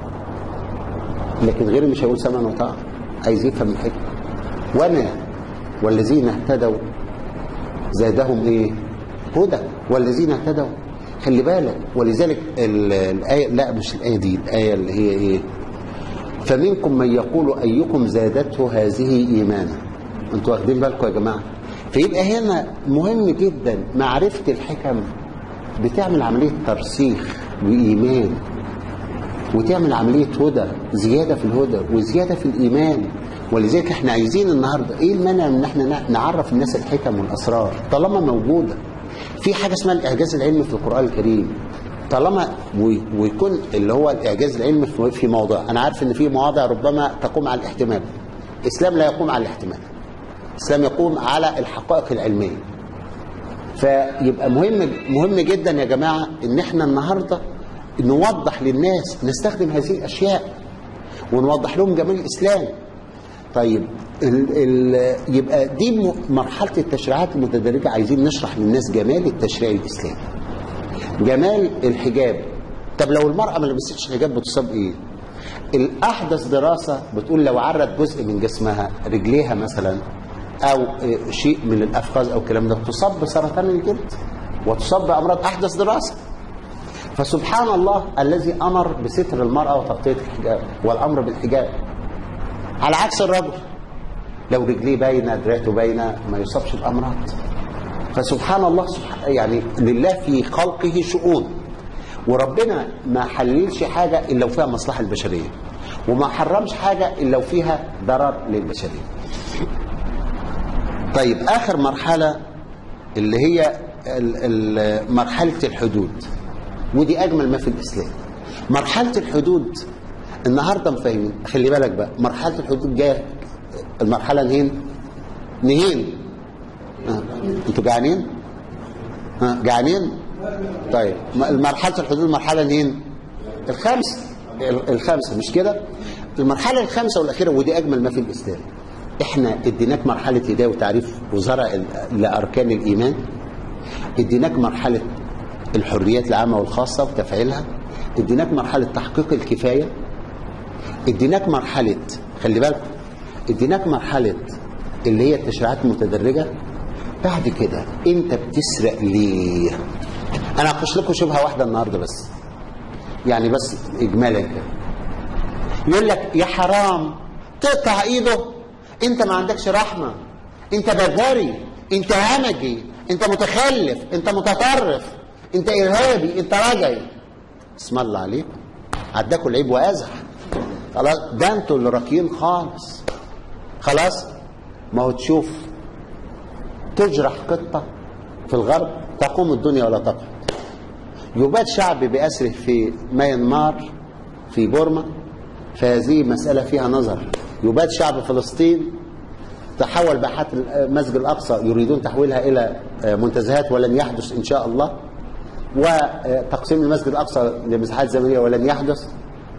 لكن غيري مش هيقول سمعا وطاعة عايز يفهم الحكمة وأنا والذين اهتدوا زادهم ايه هدى والذين اهتدوا خلي بالك ولذلك ال- الآية لا مش الآية دي الآية اللي هي إيه فمنكم من يقول أيكم زادته هذه إيمانا أنتوا واخدين بالكم يا جماعة فيبقى هنا مهم جدا معرفة الحكم بتعمل عملية ترسيخ وإيمان وتعمل عملية هدى زيادة في الهدى وزيادة في الإيمان ولذلك احنا عايزين النهاردة ايه المانع ان احنا نع- نعرف الناس الحكم والأسرار طالما موجودة في حاجة اسمها الإعجاز العلمي في القرآن الكريم طالما وي- ويكون اللي هو الإعجاز العلمي في- في موضوع أنا عارف إن في مواضع ربما تقوم على الاحتمال الإسلام لا يقوم على الاحتمال الإسلام يقوم على الحقائق العلمية فيبقى مهم مهم جدا يا جماعه ان احنا النهارده نوضح للناس نستخدم هذه الاشياء ونوضح لهم جمال الاسلام طيب ال ال يبقى دي م- مرحله التشريعات المتدرجه عايزين نشرح للناس جمال التشريع الاسلامي جمال الحجاب طب لو المراه ما لبستش حجاب بتصاب ايه الاحدث دراسه بتقول لو عرت جزء من جسمها رجليها مثلا او آه، شيء من الافخاذ او الكلام ده تصاب بسرطان الجلد وتصاب بامراض احدث دراسه فسبحان الله الذي امر بستر المراه وتغطيه الحجاب والامر بالحجاب على عكس الرجل لو رجليه باينه دراعته باينه ما يصابش بامراض فسبحان الله سبحان يعني لله في خلقه شؤون وربنا ما حللش حاجه الا لو فيها مصلحه البشريه وما حرمش حاجه الا لو فيها ضرر للبشريه طيب اخر مرحله اللي هي ال- ال- مرحله الحدود ودي اجمل ما في الاسلام مرحله الحدود النهارده مفاهيمين خلي بالك بقى مرحله الحدود جايه المرحله نهين نهين آه. انتوا جعانين آه. جعانين طيب م- مرحله الحدود مرحله نهين الخامسه ال- الخامسه مش كده المرحله الخامسه والاخيره ودي اجمل ما في الاسلام احنا اديناك مرحله هدايه وتعريف وزراء ال- لاركان الايمان اديناك مرحله الحريات العامه والخاصه وتفعيلها اديناك مرحله تحقيق الكفايه اديناك مرحله خلي بالك اديناك مرحله اللي هي التشريعات المتدرجه بعد كده انت بتسرق ليه انا هخش لكم شبهه واحده النهارده بس يعني بس اجمالا كده يقول لك يا حرام تقطع ايده انت ما عندكش رحمه انت بربري انت همجي انت متخلف انت متطرف انت ارهابي انت رجعي اسم الله عليكم عداكوا العيب وازح خلاص ده انتوا اللي راكين خالص خلاص ما هو تشوف تجرح قطه في الغرب تقوم الدنيا ولا تقعد يباد شعب بأسره في ميانمار في بورما فهذه مسألة فيها نظر يباد شعب فلسطين تحول باحات المسجد الأقصى يريدون تحويلها إلى منتزهات ولن يحدث إن شاء الله وتقسيم المسجد الأقصى لمساحات زمنية ولن يحدث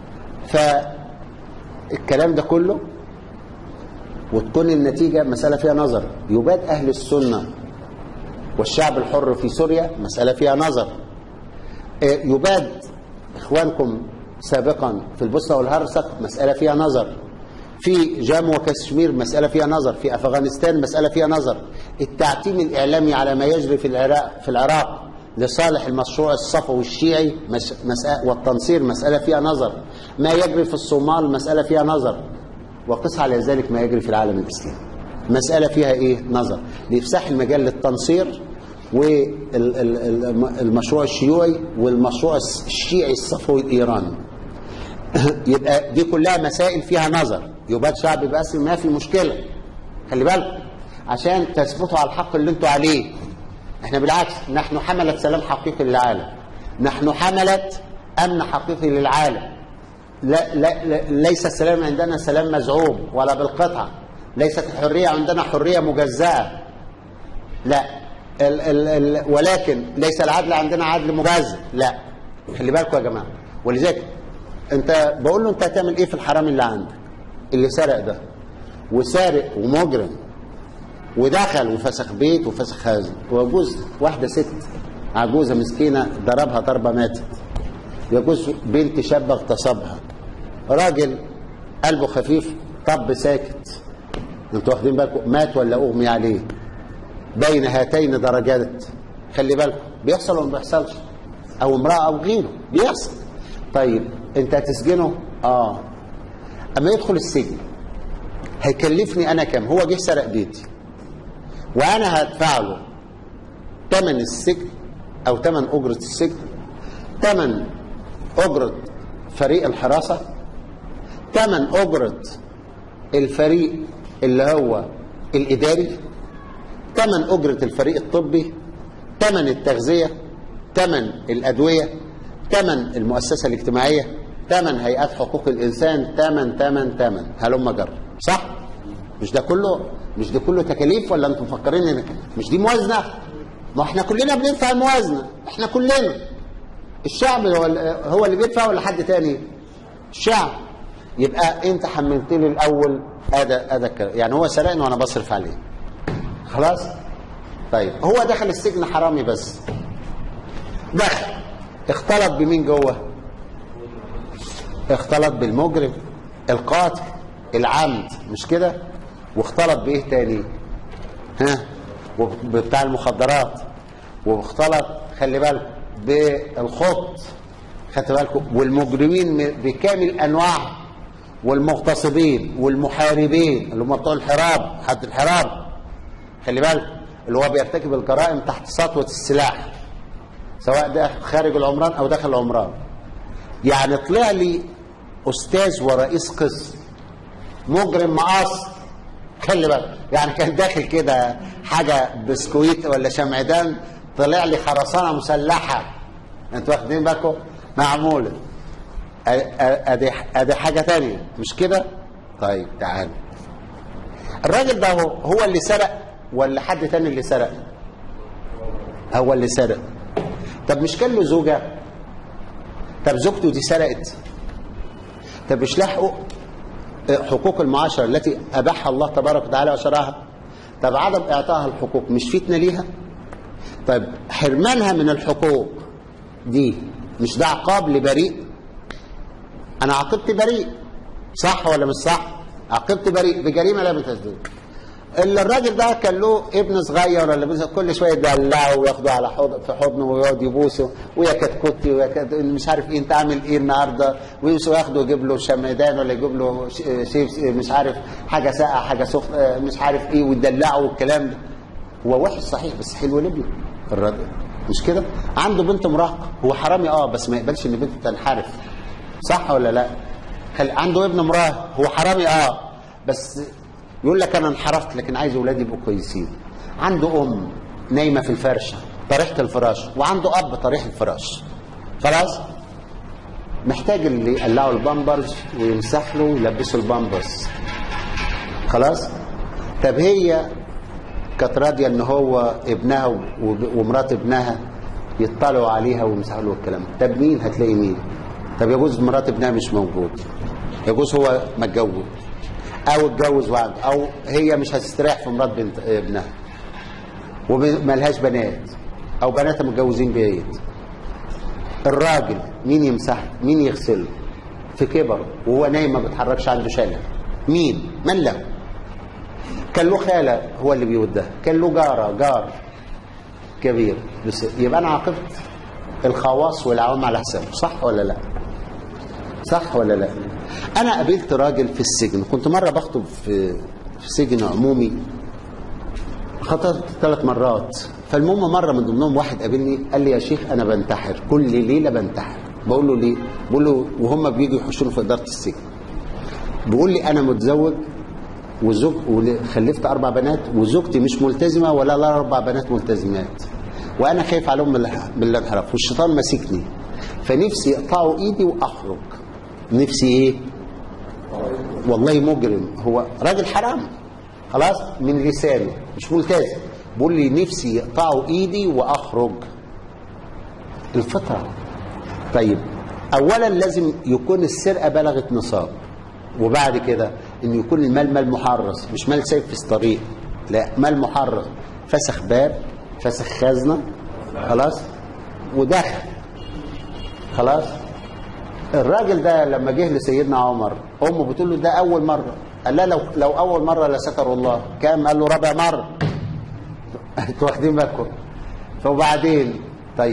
فالكلام ده كله وتكون النتيجة مسألة فيها نظر يباد أهل السنة والشعب الحر في سوريا مسألة فيها نظر يباد إخوانكم سابقا في البوسنة والهرسك مسألة فيها نظر في جامو وكشمير مسألة فيها نظر في أفغانستان مسألة فيها نظر التعتيم الإعلامي على ما يجري في العراق في العراق لصالح المشروع الصفوي الشيعي مسألة والتنصير مسألة فيها نظر ما يجري في الصومال مسألة فيها نظر وقس على ذلك ما يجري في العالم الإسلامي مسألة فيها إيه نظر لإفساح المجال للتنصير والمشروع الشيوعي والمشروع الشيعي الصفوي الإيراني يبقى دي كلها مسائل فيها نظر يبقى شعب بس ما في مشكلة خلي بالكم عشان تثبتوا على الحق اللي انتوا عليه احنا بالعكس نحن حملة سلام حقيقي للعالم نحن حملة أمن حقيقي للعالم لا, لا, لا ليس السلام عندنا سلام مزعوم ولا بالقطعة ليست الحرية عندنا حرية مجزأة لا ال ال ال ولكن ليس العدل عندنا عدل مجزأ لا خلي بالكم يا جماعة ولذلك انت بقول له انت هتعمل ايه في الحرام اللي عندك اللي سرق ده وسارق ومجرم ودخل وفسخ بيت وفسخ هذا ويجوز واحدة ست عجوزة مسكينة ضربها ضربة ماتت يجوز بنت شابة اغتصبها راجل قلبه خفيف طب ساكت انتوا واخدين بالكم مات ولا اغمي عليه بين هاتين درجات خلي بالكم بيحصل ولا ما بيحصلش او امراه او غيره بيحصل طيب انت هتسجنه اه اما يدخل السجن هيكلفني انا كام هو جه سرق بيتي وانا هدفع له ثمن السجن او ثمن اجره السجن ثمن اجره فريق الحراسه ثمن اجره الفريق اللي هو الاداري ثمن اجره الفريق الطبي ثمن التغذيه ثمن الادويه ثمن المؤسسه الاجتماعيه ثمن هيئات حقوق الانسان ثمن ثمن ثمن هلم جر صح مش ده كله مش ده كله تكاليف ولا انتم مفكرين ان مش دي موازنه ما احنا كلنا بندفع الموازنه احنا كلنا الشعب هو هو اللي بيدفع ولا حد تاني الشعب يبقى انت حملت لي الاول ادا ادا الكلام. يعني هو سرقني وانا بصرف عليه خلاص طيب هو دخل السجن حرامي بس دخل اختلط بمين جوه اختلط بالمجرم القاتل العمد مش كده واختلط بايه تاني ها وبتاع المخدرات واختلط خلي بالك بالخط خدت بالكم والمجرمين بكامل انواعهم والمغتصبين والمحاربين اللي هم بتوع الحراب حد الحراب خلي بالك اللي هو بيرتكب الجرائم تحت سطوه السلاح سواء ده خارج العمران او داخل العمران يعني طلع لي استاذ ورئيس قسم مجرم مقص خلي بالك يعني كان داخل كده حاجه بسكويت ولا شمعدان طلع لي خرسانه مسلحه انتوا واخدين بالكم معموله ادي ادي حاجه تانية مش كده طيب تعال الراجل ده هو, هو اللي سرق ولا حد تاني اللي سرق هو اللي سرق طب مش كان له زوجه طب زوجته دي سرقت طب مش له حقوق المعاشره التي اباحها الله تبارك وتعالى وشرعها طب عدم اعطائها الحقوق مش فتنه ليها طيب حرمانها من الحقوق دي مش ده عقاب لبريء انا عاقبت بريء صح ولا مش صح عاقبت بريء بجريمه لا بتسديد اللي الراجل ده كان له ابن صغير ولا بنت كل شويه يدلعه وياخده على حضن في حضنه ويقعد يبوسه ويا كتكوتي ويا كت... مش عارف ايه انت عامل ايه النهارده ويمسك ياخده يجيب له شمعدان ولا يجيب له شيبس مش عارف حاجه ساقعه حاجه سخنه مش عارف ايه ويدلعه والكلام ده هو وحش صحيح بس حلو لابنه الراجل مش كده عنده بنت مراهقه هو حرامي اه بس ما يقبلش ان بنته تنحرف صح ولا لا خل... عنده ابن مراهق هو حرامي اه بس يقول لك انا انحرفت لكن عايز اولادي يبقوا كويسين عنده ام نايمه في الفرشه طريحه الفراش وعنده اب طريح الفراش خلاص محتاج اللي يقلعوا البامبرز ويمسح له ويلبسوا البامبرز خلاص طب هي كانت راضيه ان هو ابنها ومرات ابنها يطلعوا عليها ويمسحوا له الكلام طب مين هتلاقي مين طب يجوز مرات ابنها مش موجود يجوز هو متجوز او اتجوز وعنده او هي مش هتستريح في مرات بنت ابنها وملهاش بنات او بناتها متجوزين بيت الراجل مين يمسحه مين يغسله في كبر وهو نايم ما بيتحركش عنده شلل مين من له كان له خاله هو اللي بيودها كان له جاره جار كبير بس يبقى انا عاقبت الخواص والعوام على حسابه صح ولا لا صح ولا لا انا قابلت راجل في السجن كنت مره بخطب في في سجن عمومي خطبت ثلاث مرات فالمهم مره من ضمنهم واحد قابلني قال لي يا شيخ انا بنتحر كل ليله بنتحر بقول له ليه بقول له وهم بيجوا يحشوني في اداره السجن بيقول لي انا متزوج وزوج وخلفت اربع بنات وزوجتي مش ملتزمه ولا لا اربع بنات ملتزمات وانا خايف عليهم من الانحراف والشيطان ماسكني فنفسي يقطعوا ايدي واخرج نفسي ايه والله مجرم هو راجل حرام خلاص من لسانه مش ملتزم بيقول لي نفسي يقطعوا ايدي واخرج الفطره طيب اولا لازم يكون السرقه بلغت نصاب وبعد كده ان يكون المال مال محرص مش مال سايب في الطريق لا مال محرص فسخ باب فسخ خزنه خلاص ودخل خلاص الراجل ده لما جه لسيدنا عمر امه بتقول له ده اول مره قال لا لو لو اول مره لستر الله كام قال له رابع مره انتوا واخدين بالكم فوبعدين طيب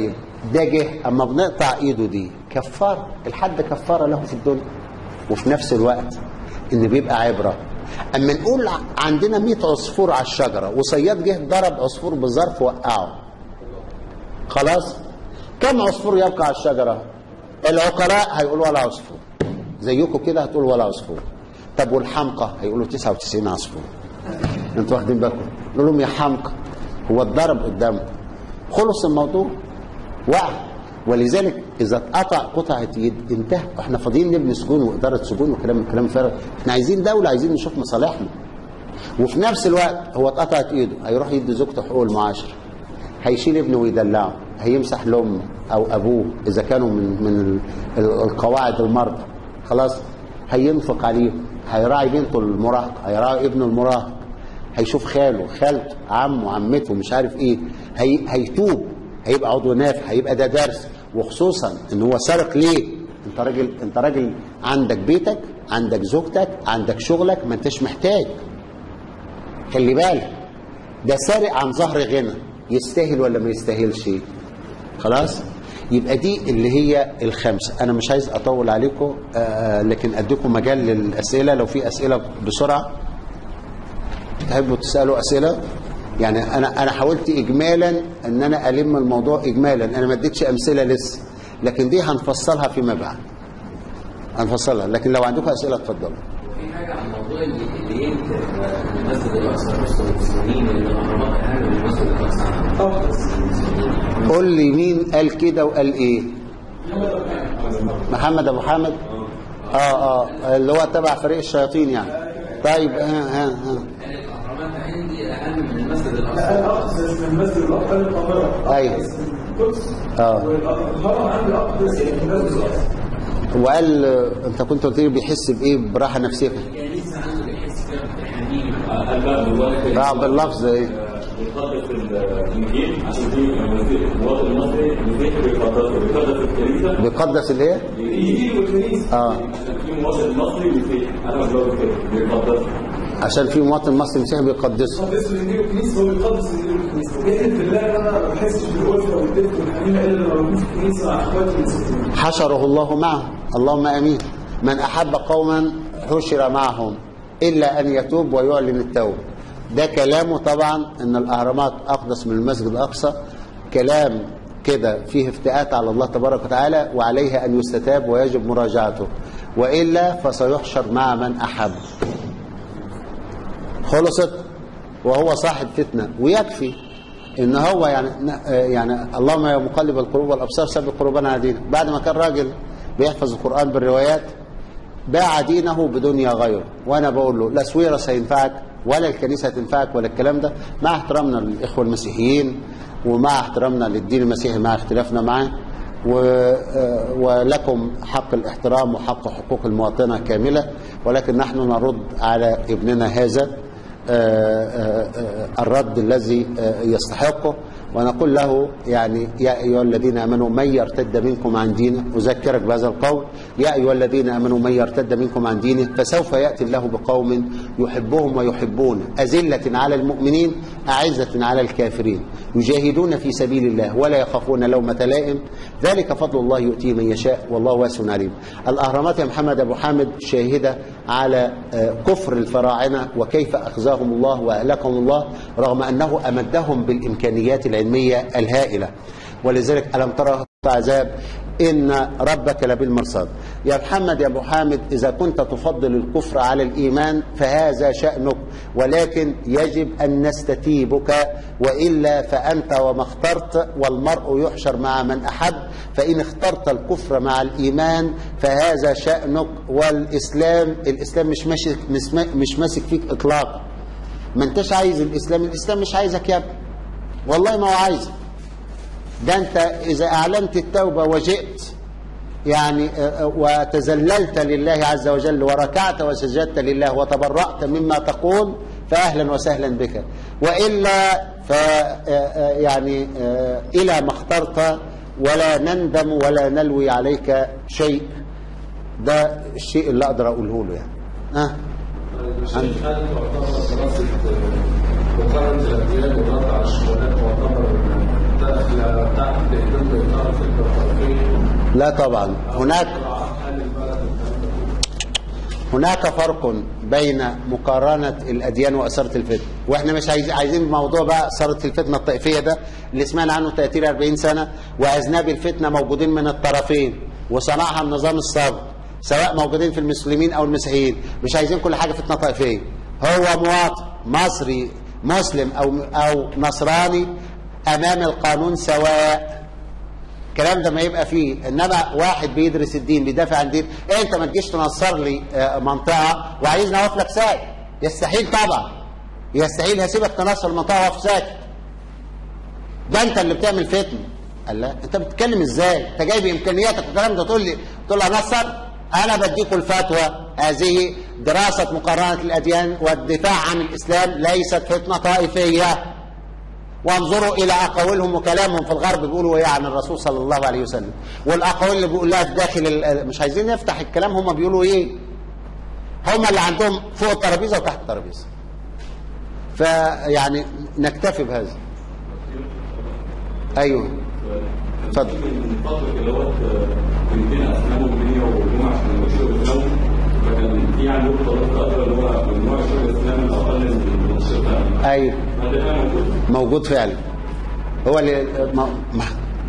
ده جه اما بنقطع ايده دي كفاره الحد كفاره له في الدنيا وفي نفس الوقت ان بيبقى عبره اما نقول عندنا 100 عصفور على الشجره وصياد جه ضرب عصفور بظرف وقعه خلاص كم عصفور يبقى على الشجره العقلاء هيقولوا ولا عصفور زيكم كده هتقول ولا عصفور طب والحمقى هيقولوا 99 عصفور انتوا واخدين بالكم نقول لهم يا حمقى هو اتضرب قدامه خلص الموضوع وقع ولذلك اذا اتقطع قطعه يد انتهى احنا فاضيين نبني سجون واداره سجون وكلام كلام فارغ احنا عايزين دوله عايزين نشوف مصالحنا وفي نفس الوقت هو اتقطعت ايده هيروح يدي زوجته حقوق المعاشره هيشيل ابنه ويدلعه هيمسح لامه او ابوه اذا كانوا من من القواعد المرضى خلاص هينفق عليهم هيراعي بنته المراهقه هيراعي ابنه المراهق هيشوف خاله خالته عمه عمته مش عارف ايه هي هيتوب هيبقى عضو نافع هيبقى ده درس وخصوصا ان هو سرق ليه انت راجل انت راجل عندك بيتك عندك زوجتك عندك شغلك ما انتش محتاج خلي بالك ده سارق عن ظهر غنى يستاهل ولا ما يستاهلش خلاص يبقى دي اللي هي الخمسه انا مش عايز اطول عليكم آه لكن اديكم مجال للاسئله لو في اسئله بسرعه تحبوا تسالوا اسئله يعني انا انا حاولت اجمالا ان انا الم الموضوع اجمالا انا ما اديتش امثله لسه لكن دي هنفصلها فيما بعد هنفصلها لكن لو عندكم اسئله اتفضلوا في حاجه عن موضوع اللي اللي ينكر المسجد الاقصى مسجد المسلمين لان الاهرامات اهم من المسجد الاقصى قول لي مين قال كده وقال ايه محمد ابو حامد اه اه اللي هو تبع فريق الشياطين يعني طيب ها ها ها قال الاهرامات عندي اهم من المسجد الاقصى الأقصى اسم المسجد الأقصى القاهرة أيوة. اسم القدس اه والهرم عند الأقصى اسم المسجد الأقصى وقال آه، انت كنت قلت لي بيحس بايه براحه نفسيه يعني لسه عنده بيحس كده بحنين الباب بيقول بعض باللفظ ايه بيقدس الانجيل عشان في المواطن المصري المسيحي بيقدسه بيقدس الكنيسه بيقدس الايه الإنجيل والكنيسة اه عشان في مواطن مصري مسيحي انا بقول كده بيقدسه عشان في مواطن مصري مسيحي بيقدسه قدس الإنجيل والكنيسة هو بيقدس الإنجيل والكنيسة وبيحلف بالله إن أنا ما بحسش بالألفة والدفء والحنين إلا لما بكون في الكنيسة مع إخواتي المسلمين حشره الله معه اللهم امين من احب قوما حشر معهم الا ان يتوب ويعلن التوبه ده كلامه طبعا ان الاهرامات اقدس من المسجد الاقصى كلام كده فيه افتئات على الله تبارك وتعالى وعليه ان يستتاب ويجب مراجعته والا فسيحشر مع من احب خلصت وهو صاحب فتنه ويكفي ان هو يعني يعني اللهم يا مقلب القلوب والابصار ثبت قلوبنا على دينك بعد ما كان راجل بيحفظ القران بالروايات باع دينه بدنيا غيره وانا بقول له لا سويرس هينفعك ولا الكنيسه هتنفعك ولا الكلام ده مع احترامنا للاخوه المسيحيين ومع احترامنا للدين المسيحي مع اختلافنا معاه و- آه، ولكم حق الاحترام وحق حقوق المواطنه كامله ولكن نحن نرد على ابننا هذا آه، آه، آه، الرد الذي آه، يستحقه ونقول له يعني يا أيها الذين آمنوا من يرتد منكم عن دينه أذكرك بهذا القول يا أيها الذين آمنوا من يرتد منكم عن دينه فسوف يأتي الله بقوم يحبهم ويحبونه أذلة على المؤمنين أعزة على الكافرين يجاهدون في سبيل الله ولا يخافون لومة لائم ذلك فضل الله يؤتيه من يشاء والله واسع عليم الأهرامات يا محمد أبو حامد شاهدة على آه، كفر الفراعنة وكيف أخزاهم الله وأهلكهم الله رغم أنه أمدهم بالإمكانيات العلمية الهائلة ولذلك ألم ترى عذاب إن ربك لبالمرصاد يا محمد يا أبو حامد إذا كنت تفضل الكفر على الإيمان فهذا شأنك ولكن يجب أن نستتيبك وإلا فأنت وما اخترت والمرء يحشر مع من أحب فإن اخترت الكفر مع الإيمان فهذا شأنك والإسلام الإسلام مش ماشي مش ماسك فيك إطلاقا ما انتش عايز الإسلام الإسلام مش عايزك يا ابني والله ما هو عايزك ده انت اذا اعلنت التوبه وجئت يعني آه، آه، وتذللت لله عز وجل وركعت وسجدت لله وتبرأت مما تقول فاهلا وسهلا بك والا ف آه، آه، يعني آه، الى ما اخترت ولا نندم ولا نلوي عليك شيء ده الشيء اللي اقدر اقوله له يعني ها الشيخ هل تعتبر دراسة مقارنة الأديان ورد على الشهادات تعتبر داخله تحت ضمن اطار فكره الطرفين لا طبعا هناك حل البلد هناك فرق بين مقارنة الأديان وأثارة الفتنة وإحنا مش عايز عايزين الموضوع بقى أثارة الفتنة الطائفية ده اللي سمعنا عنه 30 40 سنة وأذناب الفتنة موجودين من الطرفين وصنعها النظام السابق سواء موجودين في المسلمين أو المسيحيين مش عايزين كل حاجة فتنة طائفية هو مواطن مصري مسلم أو أو نصراني أمام القانون سواء الكلام ده ما يبقى فيه انما واحد بيدرس الدين بيدافع عن الدين إيه انت ما تجيش تنصر لي آه، منطقه وعايزني اوقف لك ساكت يستحيل طبعا يستحيل هسيبك تنصر المنطقه واقف ساكت ده انت اللي بتعمل فتنه قال لا انت بتتكلم ازاي انت جاي بامكانياتك والكلام ده تقول لي تقول لي انصر انا بديكم الفتوى هذه دراسه مقارنه الاديان والدفاع عن الاسلام ليست فتنه طائفيه وانظروا الى اقاويلهم وكلامهم في الغرب بيقولوا ايه عن الرسول صلى الله عليه وسلم والاقاويل اللي بيقولها في داخل ال- مش عايزين نفتح الكلام هم بيقولوا ايه هم اللي عندهم فوق الترابيزه وتحت الترابيزه فيعني نكتفي بهذا ايوه اتفضل من فتره اللي هو كنتين اسلام والدنيا والجمعه عشان يبشروا بالاسلام فكان في يعني نقطه اخرى اللي هو ممنوع شغل الاسلام الاقل من الشرطه ايوه هذا كان موجود موجود فعلا هو اللي ما ما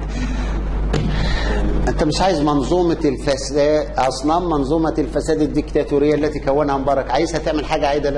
انت مش عايز منظومه الفساد اصنام منظومه الفساد الديكتاتوريه التي كونها مبارك عايزها تعمل حاجه عدله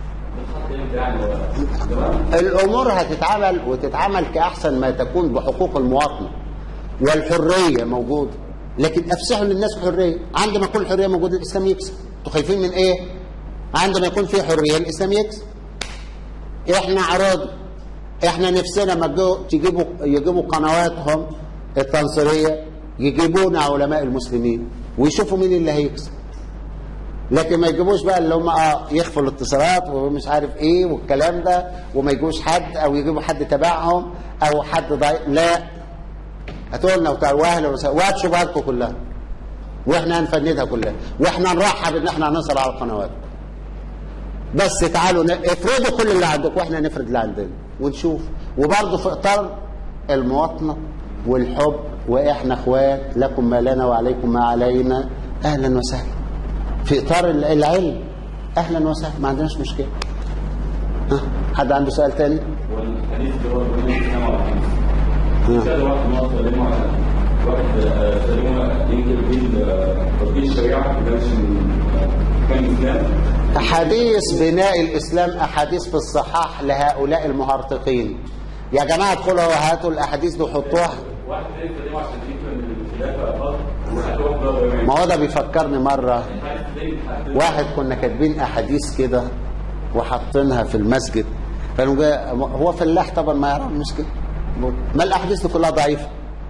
الامور هتتعمل وتتعمل كاحسن ما تكون بحقوق المواطن والحريه موجوده لكن افسحوا للناس الحريه عندما يكون الحريه موجوده الاسلام يكسب انتوا خايفين من ايه عندما يكون في حريه الاسلام يكسب احنا عراض احنا نفسنا ما تجو- تجيبوا يجيبوا قنواتهم التنصيريه يجيبونا علماء المسلمين ويشوفوا مين اللي هيكسب لكن ما يجيبوش بقى اللي هم اه يخفوا الاتصالات ومش عارف ايه والكلام ده وما يجيبوش حد او يجيبوا حد تبعهم او حد ضعيف لا هاتوا لنا وتعالوا واهلا وسهلا وهات شبهاتكم كلها واحنا هنفندها كلها واحنا نرحب ان احنا هنصل على القنوات بس تعالوا ن- افرضوا كل اللي عندكم واحنا نفرض اللي عندنا ونشوف وبرضه في اطار المواطنه والحب واحنا اخوات لكم ما لنا وعليكم ما علينا اهلا وسهلا في اطار ال- العلم اهلا وسهلا ما عندناش مشكله ها حد عنده سؤال تاني والحديث اللي هو بين الاسلام والحديث ها. سأل واحد من الناس سلمه عشان واحد آه، سلمه ينكر بين تطبيق الشريعه ما كانش من- كان اسلام أحاديث بناء الإسلام أحاديث في الصحاح لهؤلاء المهرطقين يا جماعة ادخلوا وهاتوا الأحاديث دي وحطوها واحد تاني سلمه عشان ينكر ان الخلافه فضل وحد واحد ضرب ما هو ده بيفكرني مرة حديث تاني حد واحد كنا كاتبين أحاديث كده وحاطينها في المسجد كانوا جاي هو فلاح طبعا ما يعرف مش كده ما الأحاديث دي كلها ضعيفة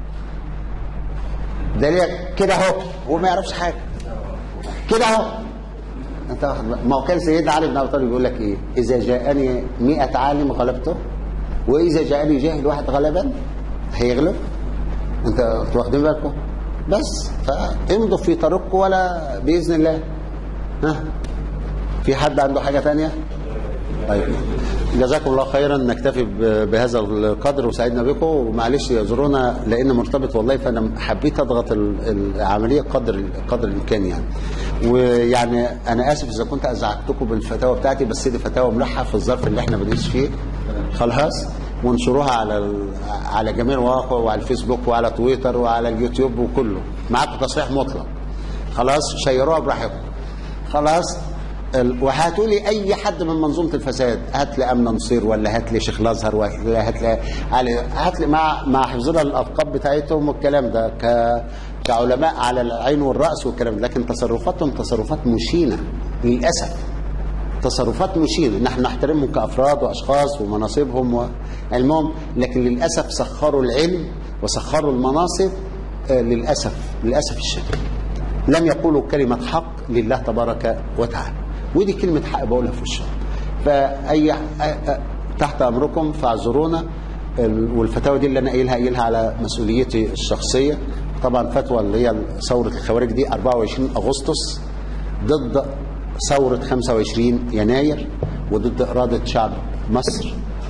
ده ليه كده أهو هو ما يعرفش حاجة كده أهو انت واخد بالك؟ ما هو كان سيدنا علي بن ابي طالب يقول لك ايه اذا جاءني 100 عالم غلبته واذا جاءني جاهل واحد غلبا هيغلب انت انتوا واخدين بالكم بس فامضوا في طريقكم ولا باذن الله ها في حد عنده حاجه تانية طيب جزاكم الله خيرا نكتفي ب- بهذا القدر وسعدنا بكم ومعلش يعذرونا لان مرتبط والله فانا حبيت اضغط ال- العمليه قدر قدر الامكان يعني ويعني انا اسف اذا كنت ازعجتكم بالفتاوى بتاعتي بس دي فتاوى ملحه في الظرف اللي احنا بنعيش فيه خلاص وانشروها على ال- على جميع المواقع وعلى الفيسبوك وعلى تويتر وعلى اليوتيوب وكله معاكم تصريح مطلق خلاص شيروها براحتكم خلاص ال- وهاتوا لي اي حد من منظومه الفساد هات لي امن نصير ولا هات لي شيخ الازهر ولا هات لي علي هات لي مع مع حفظنا الالقاب بتاعتهم والكلام ده ك كعلماء على العين والراس والكلام ده لكن تصرفاتهم تصرفات مشينه للاسف تصرفات مشينه نحن نحترمهم كافراد واشخاص ومناصبهم وعلمهم لكن للاسف سخروا العلم وسخروا المناصب آه، للاسف للاسف الشديد لم يقولوا كلمة حق لله تبارك وتعالى ودي كلمة حق بقولها في وشهم فأي أ- أ- تحت أمركم فاعذرونا ال- والفتاوى دي اللي أنا قايلها قايلها على مسؤوليتي الشخصية طبعا فتوى اللي هي ثورة الخوارج دي 24 أغسطس ضد ثورة 25 يناير وضد إرادة شعب مصر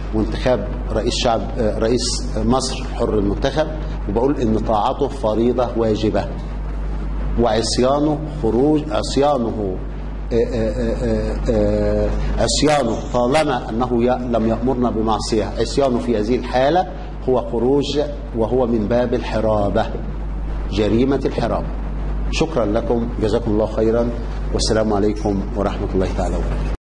وانتخاب رئيس شعب آه، رئيس مصر حر المنتخب وبقول ان طاعته فريضه واجبه وعصيانه خروج عصيانه آه، آه، آه، آه، عصيانه طالما انه ي- لم يامرنا بمعصيه عصيانه في هذه الحاله هو خروج وهو من باب الحرابه جريمه الحرابه شكرا لكم جزاكم الله خيرا والسلام عليكم ورحمه الله تعالى وبركاته